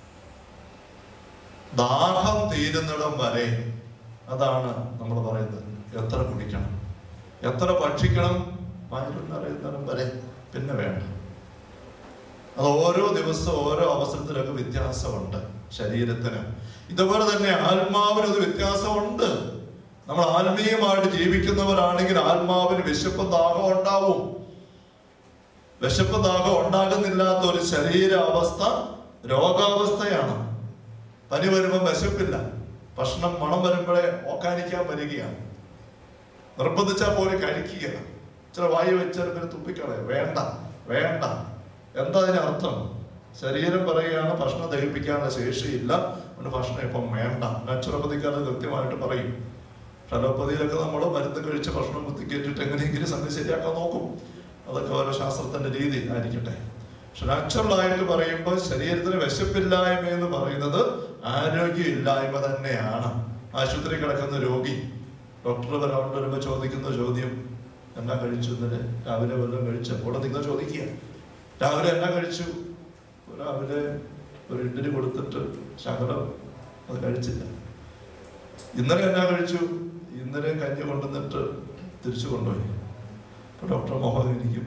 ദാഹം തീരുന്നിടം വരെ അതാണ് നമ്മൾ പറയുന്നത് എത്ര കുടിക്കണം എത്ര ഭക്ഷിക്കണം വയറുന്നറിയുന്നിടം വരെ പിന്നെ വേണ്ട അത് ഓരോ ദിവസവും ഓരോ അവസരത്തിലൊക്കെ വ്യത്യാസമുണ്ട് ശരീരത്തിന് ഇതുപോലെ തന്നെ ആത്മാവിന് ഒരു വ്യത്യാസമുണ്ട് നമ്മൾ ആത്മീയമായിട്ട് ജീവിക്കുന്നവരാണെങ്കിൽ ആത്മാവിന് വിശപ്പ് ദാഹം ഉണ്ടാവും വിശപ്പ് ദാഹം ഉണ്ടാകുന്നില്ലാത്ത ഒരു ശരീരാവസ്ഥ രോഗാവസ്ഥയാണ് പനി വരുമ്പോൾ വിശപ്പില്ല ഭക്ഷണം മണം വരുമ്പോഴേ ഓക്കാനിക്കാൻ വരികയാണ് നിർബന്ധിച്ചാൽ പോലെ കഴിക്കുക ചില വായു വെച്ചാൽ പിന്നെ തുപ്പിക്കളയ വേണ്ട വേണ്ട എന്താ അതിന് അർത്ഥം ശരീരം പറയുകയാണ് ഭക്ഷണം ദഹിപ്പിക്കാനുള്ള ശേഷിയില്ല അതുകൊണ്ട് ഭക്ഷണം ഇപ്പം വേണ്ട നാച്ചുറോപ്പതിക്കാർ കൃത്യമായിട്ട് പറയും അലോപ്പതിയിലൊക്കെ നമ്മൾ മരുന്ന് കഴിച്ച് ഭക്ഷണം കുത്തിക്കേറ്റിട്ട് എങ്ങനെയെങ്കിലും സംഗതി ശരിയാക്കാൻ നോക്കും അതൊക്കെ ഓരോ ശാസ്ത്രത്തിന്റെ രീതി ആയിരിക്കട്ടെ പക്ഷെ നാച്ചുറൽ ആയിട്ട് പറയുമ്പോൾ ശരീരത്തിന് വിശപ്പില്ലായ്മ എന്ന് പറയുന്നത് ആരോഗ്യമില്ലായ്മ തന്നെയാണ് ആശുപത്രി കിടക്കുന്ന രോഗി ഡോക്ടർ വരാണ്ട് വരുമ്പോൾ ചോദിക്കുന്ന ചോദ്യം എന്നാ കഴിച്ചു ഇന്നലെ രാവിലെ വല്ലതും കഴിച്ചു അവിടെ നിങ്ങൾ ചോദിക്കുക രാവിലെ എന്നാ കഴിച്ചു രാവിലെ ഒരു ഇഡ്ഡലി കൊടുത്തിട്ട് ശകലം അത് കഴിച്ചില്ല ഇന്നലെ എന്നാ കഴിച്ചു ഇന്നലെ കഞ്ഞി കൊണ്ടുവന്നിട്ട് തിരിച്ചു കൊണ്ടുപോയി അപ്പൊ ഡോക്ടർ മോഹൻ ഇരിക്കും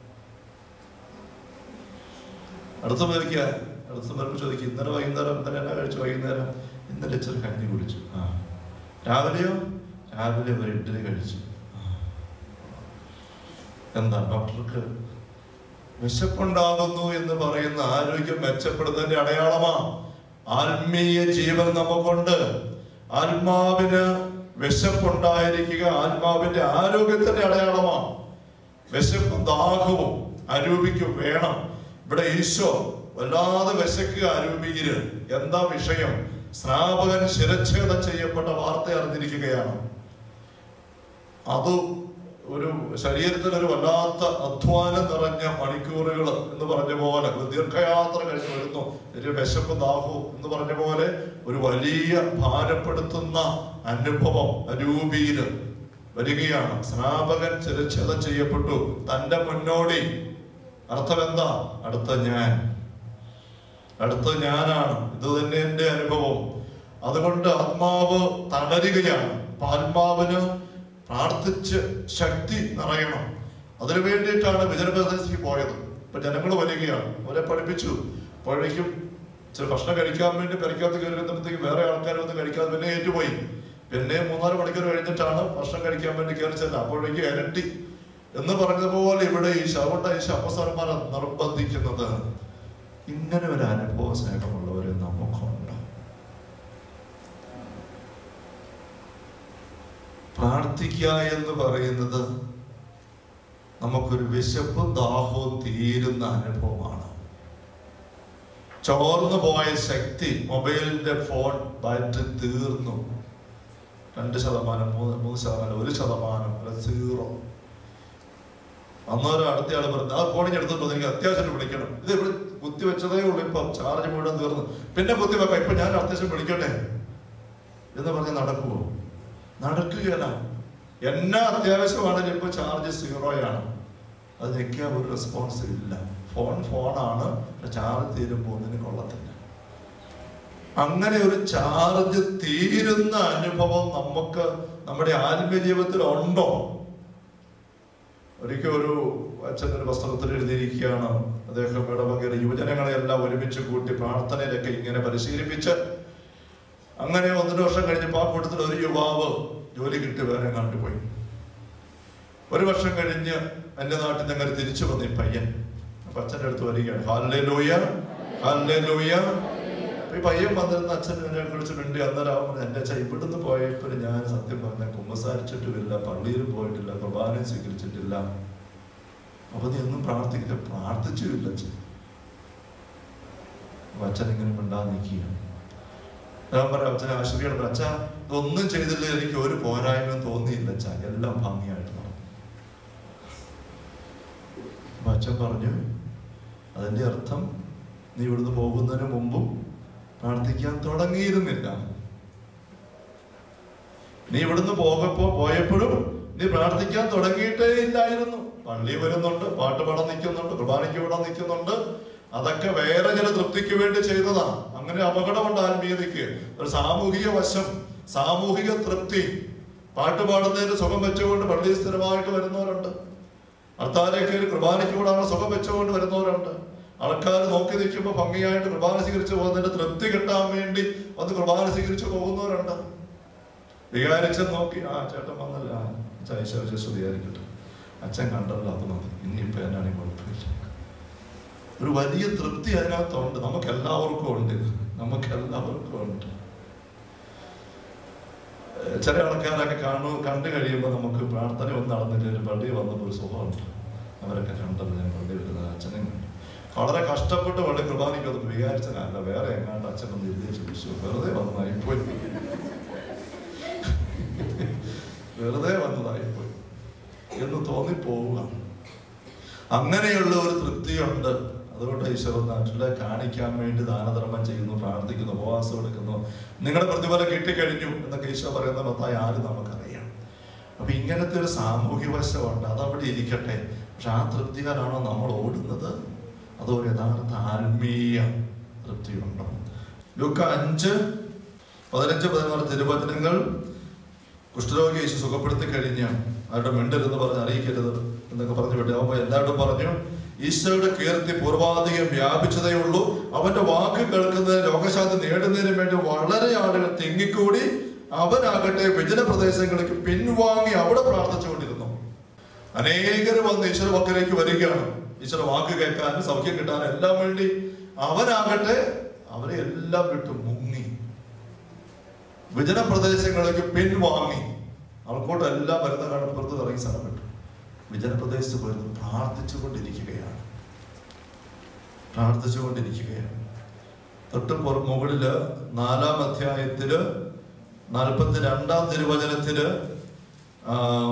അടുത്ത പേർക്ക് അടുത്ത പേർക്ക് ചോദിക്കും ഇന്നലെ വൈകുന്നേരം ഇന്നലെ എന്നാ കഴിച്ചു വൈകുന്നേരം ഇന്നലെ ഇച്ചിരി കഞ്ഞി കുടിച്ചു ആ രാവിലെയോ രാവിലെ ഒരു ഇഡ്ഡലി കഴിച്ചു ആ. എന്താ ഡോക്ടർക്ക് വിശപ്പുണ്ടാകുന്നു എന്ന് പറയുന്ന ആരോഗ്യം മെച്ചപ്പെടുന്നതിന്റെ അടയാളമാ ആത്മീയ ജീവൻ നമുക്കുണ്ട് ആത്മാവിന് വിശപ്പുണ്ടായിരിക്കുക ആത്മാവിന്റെ ആരോഗ്യത്തിന്റെ അടയാളമാ വിശപ്പും ദാഹവും അരൂപിക്കും വേണം ഇവിടെ ഈശോ വല്ലാതെ വിശക്കുക അരൂപിയില് എന്താ വിഷയം സ്നാപകൻ ശിരച്ഛേദം ചെയ്യപ്പെട്ട വാർത്ത അറിഞ്ഞിരിക്കുകയാണ് അത് ഒരു ശരീരത്തിൽ ഒരു വല്ലാത്ത അധ്വാനം നിറഞ്ഞ മണിക്കൂറുകൾ എന്ന് പറഞ്ഞ പോലെ ഒരു ദീർഘയാത്ര കഴിഞ്ഞ് വരുന്നു ഒരു വിശപ്പ് ദാഹവും എന്ന് പറഞ്ഞ പോലെ ഒരു വലിയ ഭാരപ്പെടുത്തുന്ന അനുഭവം രൂപിയിൽ വരികയാണ് സ്നാപകൻ ചിരച്ഛേദം ചെയ്യപ്പെട്ടു തന്റെ മുന്നോടി അർത്ഥം എന്താ അടുത്ത ഞാൻ അടുത്ത ഞാനാണ് ഇത് തന്നെ എന്റെ അനുഭവം അതുകൊണ്ട് ആത്മാവ് തളരുകയാണ് അപ്പൊ ആത്മാവിന് പ്രാർത്ഥിച്ച് ശക്തി നിറയണം അതിനു വേണ്ടിയിട്ടാണ് വിജയപ്രദേശിക്ക് പോയത് ഇപ്പൊ ജനങ്ങൾ വരികയാണ് അവരെ പഠിപ്പിച്ചു അപ്പോഴേക്കും ചില ഭക്ഷണം കഴിക്കാൻ വേണ്ടി പെരക്കകത്ത് കയറി വരുമ്പോഴത്തേക്ക് വേറെ ആൾക്കാർ വന്ന് കഴിക്കാതെ പിന്നെ ഏറ്റുപോയി പിന്നെ മൂന്നാല് മണിക്കൂർ കഴിഞ്ഞിട്ടാണ് ഭക്ഷണം കഴിക്കാൻ വേണ്ടി കയറി ചെന്നത് അപ്പോഴേക്കും ഇരട്ടി എന്ന് പറഞ്ഞതുപോലെ ഇവിടെ ഈ ശവട്ട ഈ ശവസന്മാരെ നിർബന്ധിക്കുന്നത് ഇങ്ങനെ ഒരു അനുഭവ സ്നേഹമുള്ളവരെ നമുക്കുണ്ട് പ്രാർത്ഥിക്കുക എന്ന് പറയുന്നത് നമുക്കൊരു വിശപ്പും ദാഹവും തീരുന്ന അനുഭവമാണ് ചോർന്നു പോയ ശക്തി മൊബൈലിന്റെ ഫോൺ ബാറ്ററി തീർന്നു രണ്ട് ശതമാനം മൂന്ന് മൂന്ന് ശതമാനം ഒരു ശതമാനം അല്ല സീറോ അന്നേരം അടുത്ത ആള് പറഞ്ഞു ആ ഫോണിൽ എടുത്തിട്ട് എനിക്ക് അത്യാവശ്യം വിളിക്കണം ഇത് ഇവിടെ കുത്തി വെച്ചതേ ഉള്ളൂ ഇപ്പൊ ചാർജ് മുഴുവൻ തീർന്നു പിന്നെ കുത്തി വെക്കാം ഇപ്പൊ ഞാൻ അത്യാവശ്യം വിളിക്കട്ടെ എന്ന് പറഞ്ഞ് നടക്കുവോ നടക്കുകയല്ല എന്നാ അത്യാവശ്യമാണെങ്കിലും ഇപ്പൊ ചാർജ് സീറോയാണ് അത് ഞെക്കിയാൽ ഒരു റെസ്പോൺസ് ഇല്ല ഫോൺ ഫോണാണ് ചാർജ് തീരുമ്പോൾ ഒന്നിനും കൊള്ളത്തില്ല അങ്ങനെ ഒരു ചാർജ് തീരുന്ന അനുഭവം നമുക്ക് നമ്മുടെ ആത്മീയ ജീവിതത്തിൽ ഉണ്ടോ ഒരിക്കൽ ഒരു അച്ഛൻ ഒരു പുസ്തകത്തിൽ എഴുതിയിരിക്കുകയാണ് അദ്ദേഹം ഇടവകയുടെ യുവജനങ്ങളെ എല്ലാം ഒരുമിച്ച് കൂട്ടി പ്രാർത്ഥനയിലൊക്കെ ഇങ്ങനെ പരിശീലിപ്പിച്ച് അങ്ങനെ ഒന്നര വർഷം കഴിഞ്ഞപ്പോൾ ആ കൂട്ടത്തിൽ ഒരു യുവാവ് ജോലി കിട്ടി വേറെ കണ്ടുപോയി ഒരു വർഷം കഴിഞ്ഞ് എന്റെ നാട്ടിൽ ഞങ്ങൾ തിരിച്ചു വന്നു ഈ പയ്യൻ അപ്പൊ അച്ഛൻ്റെ അടുത്ത് വരികയാണ് ഹാലേ ലൂയ ഹാലേ ലൂയ അപ്പൊ ഈ പയ്യൻ വന്നിരുന്ന അച്ഛൻ എന്നെ കുറിച്ച് മിണ്ടി അന്നേരം എന്റെ അച്ഛൻ ഇവിടുന്ന് പോയപ്പോൾ ഞാൻ സത്യം പറഞ്ഞ കുമ്പസാരിച്ചിട്ടുമില്ല പള്ളിയിൽ പോയിട്ടില്ല കുർബാന സ്വീകരിച്ചിട്ടില്ല അപ്പൊ നീ ഒന്നും പ്രാർത്ഥിക്കില്ല പ്രാർത്ഥിച്ചുമില്ല അച്ഛൻ അപ്പൊ അച്ഛൻ ഇങ്ങനെ മിണ്ടാ നിൽക്കുകയാണ് ഞാൻ പറയാം അച്ഛനെ ആശ്രയിക്കണം അച്ഛ ഇതൊന്നും ചെയ്തില്ല എനിക്ക് ഒരു പോരായ്മയും തോന്നിയില്ല അച്ഛ എല്ലാം ഭംഗിയായിട്ട് നടന്നു അപ്പൊ അച്ഛൻ പറഞ്ഞു അതിന്റെ അർത്ഥം നീ ഇവിടുന്ന് പോകുന്നതിന് മുമ്പും പ്രാർത്ഥിക്കാൻ തുടങ്ങിയിരുന്നില്ല നീ ഇവിടുന്ന് പോകപ്പോ പോയപ്പോഴും നീ പ്രാർത്ഥിക്കാൻ തുടങ്ങിയിട്ടേ ഇല്ലായിരുന്നു പള്ളി വരുന്നുണ്ട് പാട്ട് പാടാൻ നിൽക്കുന്നുണ്ട് കുർബാനയ്ക്ക് പാടാൻ നിൽക്കുന്നുണ്ട് അതൊക്കെ വേറെ ചില തൃപ്തിക്ക് വേണ്ടി ചെയ്തതാ അങ്ങനെ അപകടമുണ്ട് ആത്മീയതയ്ക്ക് ഒരു സാമൂഹിക വശം സാമൂഹിക തൃപ്തി പാട്ട് പാടുന്നതിന് സുഖം വെച്ചുകൊണ്ട് പള്ളിയിൽ സ്ഥിരമായിട്ട് വരുന്നവരുണ്ട് ഭർത്താരെ കയറി കുർബാനയ്ക്ക് കൂടാണ് സുഖം വെച്ചുകൊണ്ട് വരുന്നവരുണ്ട് ആൾക്കാർ നോക്കി നിൽക്കുമ്പോൾ ഭംഗിയായിട്ട് കുർബാന സ്വീകരിച്ചു പോകുന്നതിന്റെ തൃപ്തി കിട്ടാൻ വേണ്ടി വന്ന് കുർബാന സ്വീകരിച്ചു പോകുന്നവരുണ്ട് വികാരിച്ചൻ നോക്കി ആ ചേട്ടൻ വന്നല്ല ആ, അച്ഛൻ ഈശോ സ്തുതിയായിരിക്കട്ടെ അച്ഛൻ കണ്ടല്ലോ അത് മതി ഇനിയിപ്പോ എന്നാണ് കുഴപ്പമില്ല ഒരു വലിയ തൃപ്തി അതിനകത്തുണ്ട് നമുക്ക് എല്ലാവർക്കും ഉണ്ട് നമുക്ക് എല്ലാവർക്കും ഉണ്ട് ഏഹ് ചില ആൾക്കാരൊക്കെ കാണു കണ്ടു കഴിയുമ്പോൾ നമുക്ക് പ്രാർത്ഥന ഒന്നും നടന്നില്ല ഒരു പള്ളി വന്നപ്പോൾ ഒരു സുഖമുണ്ട് അവരൊക്കെ കണ്ടല്ലോ ഞാൻ പള്ളി വരുന്നത് അച്ഛനെ കണ്ടു വളരെ കഷ്ടപ്പെട്ട് പള്ളി കുർബാനയ്ക്ക് വന്നപ്പോൾ വിചാരിച്ചതല്ല വേറെ എങ്ങാണ്ട് അച്ഛനൊന്ന് എഴുതി വിളിച്ചു വെറുതെ വന്നതായിപ്പോയി വെറുതെ വന്നതായിപ്പോയി എന്ന് തോന്നിപ്പോവുക അങ്ങനെയുള്ള ഒരു തൃപ്തിയുണ്ട് അതുകൊണ്ട് ഈശ്വരൻ നാട്ടിലെ കാണിക്കാൻ വേണ്ടി ദാനധർമ്മം ചെയ്യുന്നു പ്രാർത്ഥിക്കുന്നു ഉപവാസം എടുക്കുന്നു നിങ്ങളുടെ പ്രതിഫലം കിട്ടിക്കഴിഞ്ഞു എന്നൊക്കെ ഈശോ പറയുന്ന മത്തായി ആരും നമുക്കറിയാം അപ്പൊ ഇങ്ങനത്തെ ഒരു സാമൂഹ്യ വശമുണ്ട് അതവിടെ ഇരിക്കട്ടെ പക്ഷെ ആ തൃപ്തികാരാണോ നമ്മൾ ഓടുന്നത് അതോ ഒരു യഥാർത്ഥ ആത്മീയ തൃപ്തിയുണ്ടോ ലുക്ക അഞ്ച് പതിനഞ്ച് പതിനാറ് തിരുവചനങ്ങൾ കുഷ്ഠരോഗി യേശു സുഖപ്പെടുത്തി കഴിഞ്ഞ ആരുടെ മിണ്ടരുതെന്ന് പറഞ്ഞ് അറിയിക്കരുത് എന്നൊക്കെ പറഞ്ഞു വിട്ടു അപ്പൊ എല്ലാവരും പറഞ്ഞു ഈശോയുടെ കീർത്തി പൂർവാധികം വ്യാപിച്ചതേ ഉള്ളൂ അവന്റെ വാക്ക് കേൾക്കുന്നതിന് രോഗശാന്തി നേടുന്നതിന് വേണ്ടി വളരെ ആളുകൾ തിങ്ങിക്കൂടി അവനാകട്ടെ വിജന പ്രദേശങ്ങളിലേക്ക് പിൻവാങ്ങി അവിടെ പ്രാർത്ഥിച്ചുകൊണ്ടിരുന്നു അനേകർ വന്ന് ഈശ്വര പക്കലേക്ക് വരികയാണ് ഈശ്വര വാക്ക് കേൾക്കാനും സൗഖ്യം കിട്ടാനും എല്ലാം വേണ്ടി അവനാകട്ടെ അവരെ എല്ലാം വിട്ട് മുങ്ങി വിജന പ്രദേശങ്ങളിലേക്ക് പിൻവാങ്ങി ആൾക്കോട്ട് എല്ലാം വരുന്ന കടപ്പുറത്ത് ഇറങ്ങി സ്ഥലം വിട്ടു വിജന പ്രദേശത്ത് പോയിരുന്നു പ്രാർത്ഥിച്ചുകൊണ്ടിരിക്കുകയാണ് പ്രാർത്ഥിച്ചുകൊണ്ടിരിക്കുകയാണ് തൊട്ട് പുറ- മുകളില് നാലാം അധ്യായത്തില് നാൽപ്പത്തി രണ്ടാം തിരുവചനത്തില് ആ,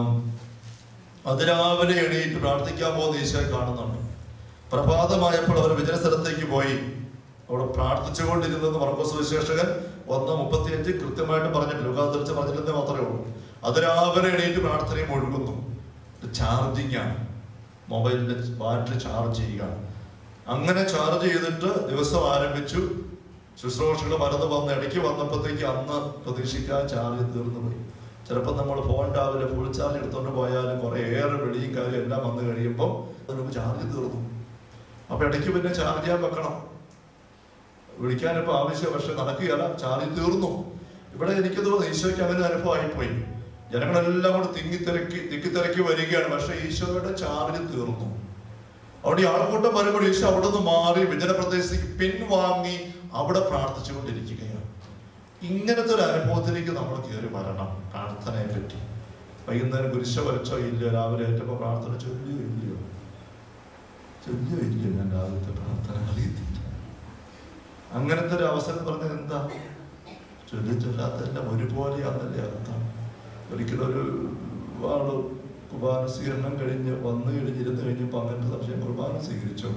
അതിരാവിലെ എണീറ്റ് പ്രാർത്ഥിക്കാൻ പോകുന്ന ഈശോയെ കാണുന്നുണ്ട് പ്രഭാതമായപ്പോൾ അവർ വിജന സ്ഥലത്തേക്ക് പോയി അവിടെ പ്രാർത്ഥിച്ചുകൊണ്ടിരുന്നെന്ന് മർക്കോസ് വിശേഷകൻ ഒന്ന് മുപ്പത്തിയഞ്ച് കൃത്യമായിട്ട് പറഞ്ഞിട്ടില്ല ലുക്കാതിരിച്ച് പറഞ്ഞില്ലെന്നേ മാത്രമേ ഉള്ളൂ അതിരാവിലെ എണീറ്റ് പ്രാർത്ഥനയും ഒഴുകുന്നു ചാർജിങ് ആണ് മൊബൈലിന്റെ ബാറ്ററി ചാർജ് ചെയ്യുക അങ്ങനെ ചാർജ് ചെയ്തിട്ട് ദിവസം ആരംഭിച്ചു ശുശ്രൂഷകൾ മറന്നു വന്ന് ഇടയ്ക്ക് വന്നപ്പോഴത്തേക്ക് അന്ന് പ്രതീക്ഷിക്കാൻ ചാർജ് തീർന്നു പോയി ചിലപ്പോൾ നമ്മൾ ഫോൺ രാവിലെ ഫുൾ ചാർജ് എടുത്തുകൊണ്ട് പോയാലും കുറെ ഏറെ വെളിയും കാര്യം എല്ലാം വന്നു കഴിയുമ്പോൾ അതിന് ചാർജ് തീർന്നു അപ്പൊ ഇടയ്ക്ക് പിന്നെ ചാർജ് ചെയ്യാൻ വെക്കണം വിളിക്കാനിപ്പോ ആവശ്യം പക്ഷെ നടക്കുകയല്ല ചാർജ് തീർന്നു ഇവിടെ എനിക്ക് തോന്നുന്നു ഈശോയ്ക്ക് അങ്ങനെ ഒരു അനുഭവമായി പോയി ജനങ്ങളെല്ലാം കൂടെ തിങ്ങിത്തിരക്കി തിക്കിത്തിരക്കി വരികയാണ് പക്ഷെ ഈശോയുടെ ചാർജ് തീർന്നു അവിടെ ഈ ആൾക്കൂട്ടം വരുമ്പോൾ ഈശോ അവിടെ നിന്ന് മാറി വിജന പ്രദേശത്തേക്ക് പിൻവാങ്ങി അവിടെ പ്രാർത്ഥിച്ചുകൊണ്ടിരിക്കുകയാണ് ഇങ്ങനത്തെ ഒരു അനുഭവത്തിലേക്ക് നമ്മൾ കയറി വരണം പ്രാർത്ഥനയെ പറ്റി വൈകുന്നേരം കുരിശ വരച്ചോ ഇല്ലയോ രാവിലെ ഏറ്റപ്പോ പ്രാർത്ഥന ചൊല്ലിയോ ഇല്ലയോ ചൊല്ലിയോ ഇല്ലയോ ഞാൻ രാവിലത്തെ പ്രാർത്ഥന അറിയത്തില്ല അങ്ങനത്തെ ഒരു അവസരം പറഞ്ഞത് എന്താ ചൊല്ലി ചൊല്ലാത്തെല്ലാം ഒരുപോലെയാണെന്നല്ലേ അർത്ഥം ഒരിക്കലും ഒരു ആള് കുർബാന സ്വീകരണം കഴിഞ്ഞ് വന്നു കഴിഞ്ഞിരുന്ന് കഴിഞ്ഞപ്പോ അങ്ങനത്തെ സംശയം കുർബാന സ്വീകരിച്ചോ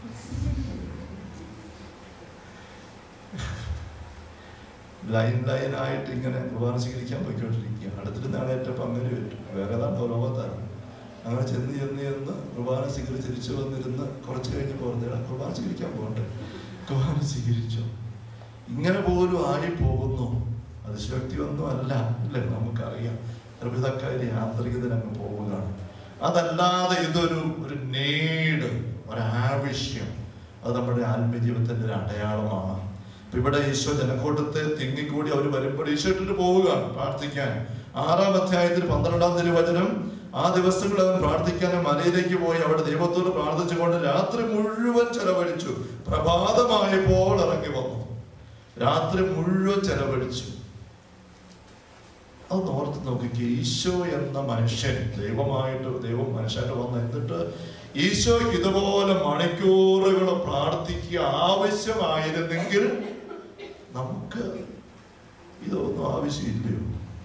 ലൈൻ ലൈൻ ആയിട്ട് ഇങ്ങനെ കുർബാന സ്വീകരിക്കാൻ പോയിക്കൊണ്ടിരിക്കുക അടുത്തിരുന്നാണ് ഏറ്റവും അങ്ങനെ പറ്റു വേറെ ഏതാണ്ട് ലോകത്താണ് അങ്ങനെ ചെന്ന് ചെന്ന് ചെന്ന് കുർബാന സ്വീകരിച്ച് തിരിച്ചു വന്നിരുന്ന് കുറച്ച് കഴിഞ്ഞ് പോകുന്നതാണ് കുർബാന സ്വീകരിക്കാൻ പോകണ്ടേ കുർബാന സ്വീകരിച്ചോ ഇങ്ങനെ പോലും ആയി പോകുന്നു അതിശക്തി ഒന്നും അല്ല അല്ലേ നമുക്കറിയാം ചിലപ്പോൾ ഇതൊക്കെ ഒരു യാന്ത്രികതയിലങ്ങ് പോവുകയാണ് അതല്ലാതെ ഇതൊരു ഒരു നേട് ഒരാവശ്യം അത് നമ്മുടെ ആത്മീയ ജീവിതത്തിന്റെ ഒരു അടയാളമാണ് ഇപ്പൊ ഇവിടെ ഈശോ ജനക്കൂട്ടത്തെ തിങ്ങിക്കൂടി അവർ വരുമ്പോൾ ഈശോ ഇട്ടിട്ട് പോവുകയാണ് പ്രാർത്ഥിക്കാൻ ആറാം അധ്യായത്തിൽ പന്ത്രണ്ടാം തിരുവചനം ആ ദിവസങ്ങളിൽ അവൻ പ്രാർത്ഥിക്കാനും മലയിലേക്ക് പോയി അവിടെ ദൈവത്തോട് പ്രാർത്ഥിച്ചുകൊണ്ട് രാത്രി മുഴുവൻ ചെലവഴിച്ചു പ്രഭാതമായപ്പോൾ ഇറങ്ങി വന്നു രാത്രി മുഴുവൻ ചെലവഴിച്ചു അത് ഓർത്ത് നോക്കിക്കേ ഈശോ എന്ന മനുഷ്യൻ ദൈവമായിട്ട് ദൈവം മനുഷ്യനായിട്ട് വന്ന് എന്നിട്ട് ഈശോയ്ക്ക് ഇതുപോലെ മണിക്കൂറുകൾ പ്രാർത്ഥിക്കുക ആവശ്യമായിരുന്നെങ്കിൽ നമുക്ക് ഇതൊന്നും ആവശ്യമില്ലയോ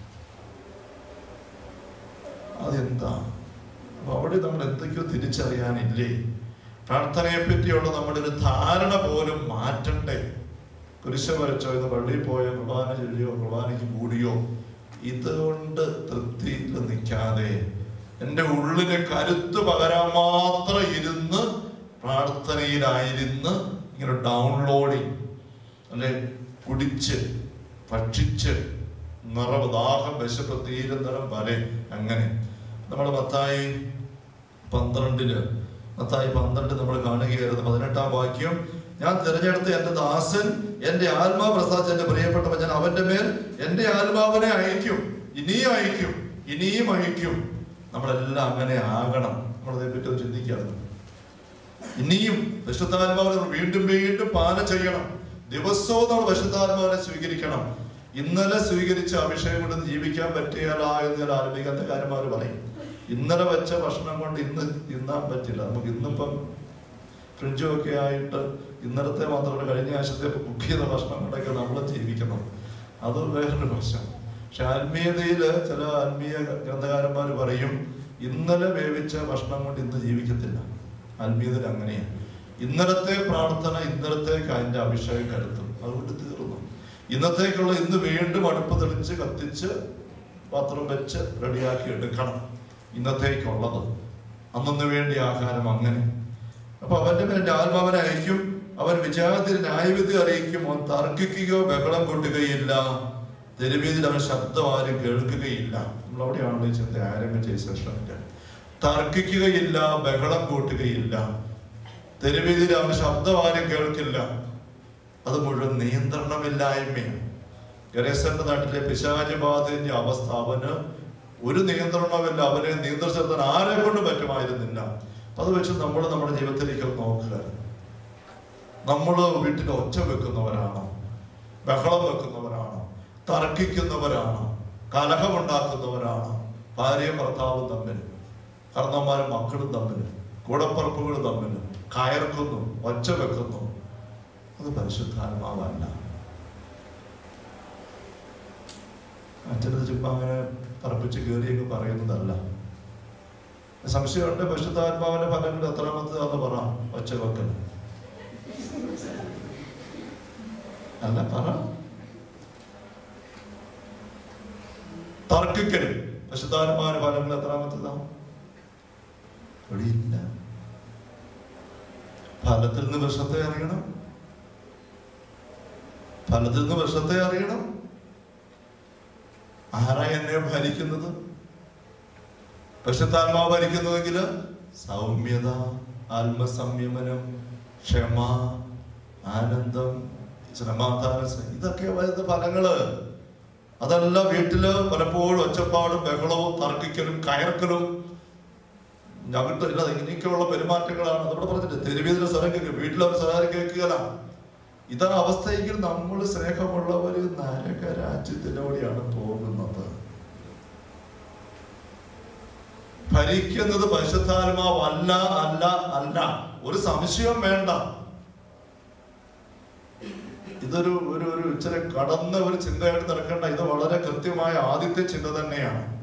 അതെന്താ അപ്പൊ അവിടെ നമ്മൾ എന്തൊക്കെയോ തിരിച്ചറിയാനില്ലേ പ്രാർത്ഥനയെ പറ്റിയുള്ള നമ്മുടെ ഒരു ധാരണ പോലും മാറ്റണ്ടേ കുരിശ വരച്ചോ ഇന്ന് പള്ളിയിൽ പോയോ കുർബാന ചൊല്ലിയോ കുർബാനയ്ക്ക് കൂടിയോ ഇതുകൊണ്ട് തൃപ്തിയിൽ നിൽക്കാതെ എൻ്റെ ഉള്ളിന് കരുത്ത് പകരാൻ മാത്രം ഇരുന്ന് പ്രാർത്ഥനയിലായിരുന്ന് ഇങ്ങനെ ഡൗൺലോഡിങ് അല്ലെ കുടിച്ച് ഭക്ഷിച്ച് നിറവ് ദാഹം വിശപ്പ് തീരുന്നിടം വരെ അങ്ങനെ നമ്മൾ മത്തായി പന്ത്രണ്ടില് മത്തായി പന്ത്രണ്ട് നമ്മൾ കാണുകയായിരുന്നു പതിനെട്ടാം വാക്യം ഞാൻ തിരഞ്ഞെടുത്ത എന്റെ ദാസൻ എന്റെ ആത്മാവ് പ്രസാദിച്ച എന്റെ പ്രിയപ്പെട്ടവൻ ഞാൻ അവന്റെ മേൽ എന്റെ ആത്മാവിനെ അയക്കും ഇനിയും അയക്കും ഇനിയും അയക്കും നമ്മളെല്ലാം അങ്ങനെ ആകണം നമ്മളതേ പറ്റി ഒന്ന് ചിന്തിക്കാറുണ്ട് ഇനിയും വിശുദ്ധാത്മാവിനെ നമ്മൾ വീണ്ടും വീണ്ടും പാലം ചെയ്യണം ദിവസവും നമ്മൾ വിശുദ്ധാത്മാവിനെ സ്വീകരിക്കണം ഇന്നലെ സ്വീകരിച്ച അഭിഷേകം കൊണ്ട് ജീവിക്കാൻ പറ്റിയാല എന്ന് ചില ആത്മീകത്തക്കാരന്മാർ പറയും ഇന്നലെ വെച്ച ഭക്ഷണം കൊണ്ട് ഇന്ന് തിന്നാൻ പറ്റില്ല നമുക്ക് ഇന്നിപ്പം ഫ്രിഡ്ജും ഒക്കെ ആയിട്ട് ഇന്നലത്തെ മാത്രമല്ല കഴിഞ്ഞ ആഴ്ചത്തെ കുക്ക് ചെയ്ത ഭക്ഷണം കൊണ്ടൊക്കെ നമ്മൾ ജീവിക്കണം അത് വേറൊരു പ്രശ്നം പക്ഷെ ആത്മീയതയിൽ ചില ആത്മീയ ഗ്രന്ഥകാരന്മാർ പറയും ഇന്നലെ വേവിച്ച ഭക്ഷണം കൊണ്ട് ഇന്ന് ജീവിക്കത്തില്ല ആത്മീയതയിൽ അങ്ങനെയാണ് ഇന്നലത്തെ പ്രാർത്ഥന ഇന്നലത്തേക്ക് അതിന്റെ അഭിഷേകം കരുത്തും അതുകൊണ്ട് തീർന്നു ഇന്നത്തേക്കുള്ള ഇന്ന് വീണ്ടും അടുപ്പ് തെളിച്ച് കത്തിച്ച് പാത്രം വെച്ച് റെഡിയാക്കി എടുക്കണം ഇന്നത്തേക്കുള്ളത് അന്നു വേണ്ടി ആഹാരം അങ്ങനെ അപ്പൊ അവന്റെ മേൽ എൻ്റെ ആത്മാവനെ അയക്കും അവൻ വിചാരത്തിൽ ന്യായവിധി അറിയിക്കും അവൻ തർക്കിക്കുകയോ ബഹളം കൊട്ടുകയില്ല തെരുവീതിൽ അവൻ ശബ്ദം ആരും കേൾക്കുകയില്ല നമ്മൾ അവിടെയാണല്ലോ ഈ ചിന്ത ആരംഭിച്ച ഈ സെഷനിൽ തർക്കിക്കുകയില്ല ബഹളം കൂട്ടുകയില്ല തെരുവീതിയിൽ അവന് ശബ്ദം ആരും കേൾക്കില്ല അത് മുഴുവൻ നിയന്ത്രണമില്ലായ്മയാണ് ഗണേശന്റെ നാട്ടിലെ പിശാചി ബാധയുടെ അവസ്ഥ അവന് ഒരു നിയന്ത്രണമില്ല അവനെ നിയന്ത്രിച്ചിരുത്താൻ ആരെ കൊണ്ട് പറ്റുമായിരുന്നില്ല അത് വെച്ച് നമ്മൾ നമ്മുടെ ജീവിതത്തിലേക്ക് ഒന്ന് നോക്കുക നമ്മൾ വീട്ടിൽ ഒച്ച വെക്കുന്നവരാണോ ബഹളം വെക്കുന്നവരാണോ തർക്കിക്കുന്നവരാണോ കലഹമുണ്ടാക്കുന്നവരാണോ ഭാര്യയും ഭർത്താവും തമ്മിൽ കർണന്മാരും മക്കളും തമ്മിൽ കൂടപ്പറപ്പുകൾ തമ്മിൽ കയർക്കുന്നു ഒച്ച വെക്കുന്നു അത് പരിശുദ്ധാത്മാവല്ല അച്ഛനത് ചുമ്മാ അങ്ങനെ തറപ്പിച്ച് കയറിയൊക്കെ പറയുന്നതല്ല സംശയമുണ്ട് പരിശുദ്ധാത്മാവിന്റെ ഫലങ്ങൾ എത്രാമത്തേതാന്ന് പറ ഒച്ച വെക്കൽ അല്ല പറ തർക്കിക്കൽ പരിശുദ്ധാത്മാവിന്റെ ഫലങ്ങൾ എത്രാമത്തേതാ ഇവിടെ ഇല്ല ഫലത്തിൽ നിന്ന് വിഷത്തെ അറിയണം ഫലത്തിൽ നിന്ന് വിഷത്തെ അറിയണം ആരാ എന്നെ ഭരിക്കുന്നത് പരിശുദ്ധാത്മാവ് ഭരിക്കുന്നതെങ്കിൽ സൗമ്യത ആത്മസംയമനം ക്ഷമ ആനന്ദം സമാധാന സ്നേഹം ഇതൊക്കെ വരുന്ന ഫലങ്ങള് അതല്ല വീട്ടില് പലപ്പോഴും ഒച്ചപ്പാടും ബഹളവും തർക്കിക്കലും കയർക്കലും ഞങ്ങളുടെ ഇല്ല ഇങ്ങനെയൊക്കെയുള്ള പെരുമാറ്റങ്ങളാണ് നമ്മുടെ പറഞ്ഞിട്ട് തെരുവീതിലെ സ്വരം കേൾക്കുക വീട്ടിലൊരു സ്വരം കേൾക്കുകയല്ല ഇതാണ് അവസ്ഥയെങ്കിൽ നമ്മൾ സ്നേഹമുള്ളവര് നരക രാജ്യത്തിലൂടെയാണ് പോകുന്നത് ഭരിക്കുന്നത് പരിശുദ്ധാത്മാവ് അല്ല അല്ല അല്ല ഒരു സംശയം വേണ്ട ഇതൊരു ഒരു ഒരു ഇച്ചിരി കടന്ന ഒരു ചിന്തയായിട്ട് നടക്കേണ്ട ഇത് വളരെ കൃത്യമായ ആദ്യത്തെ ചിന്ത തന്നെയാണ്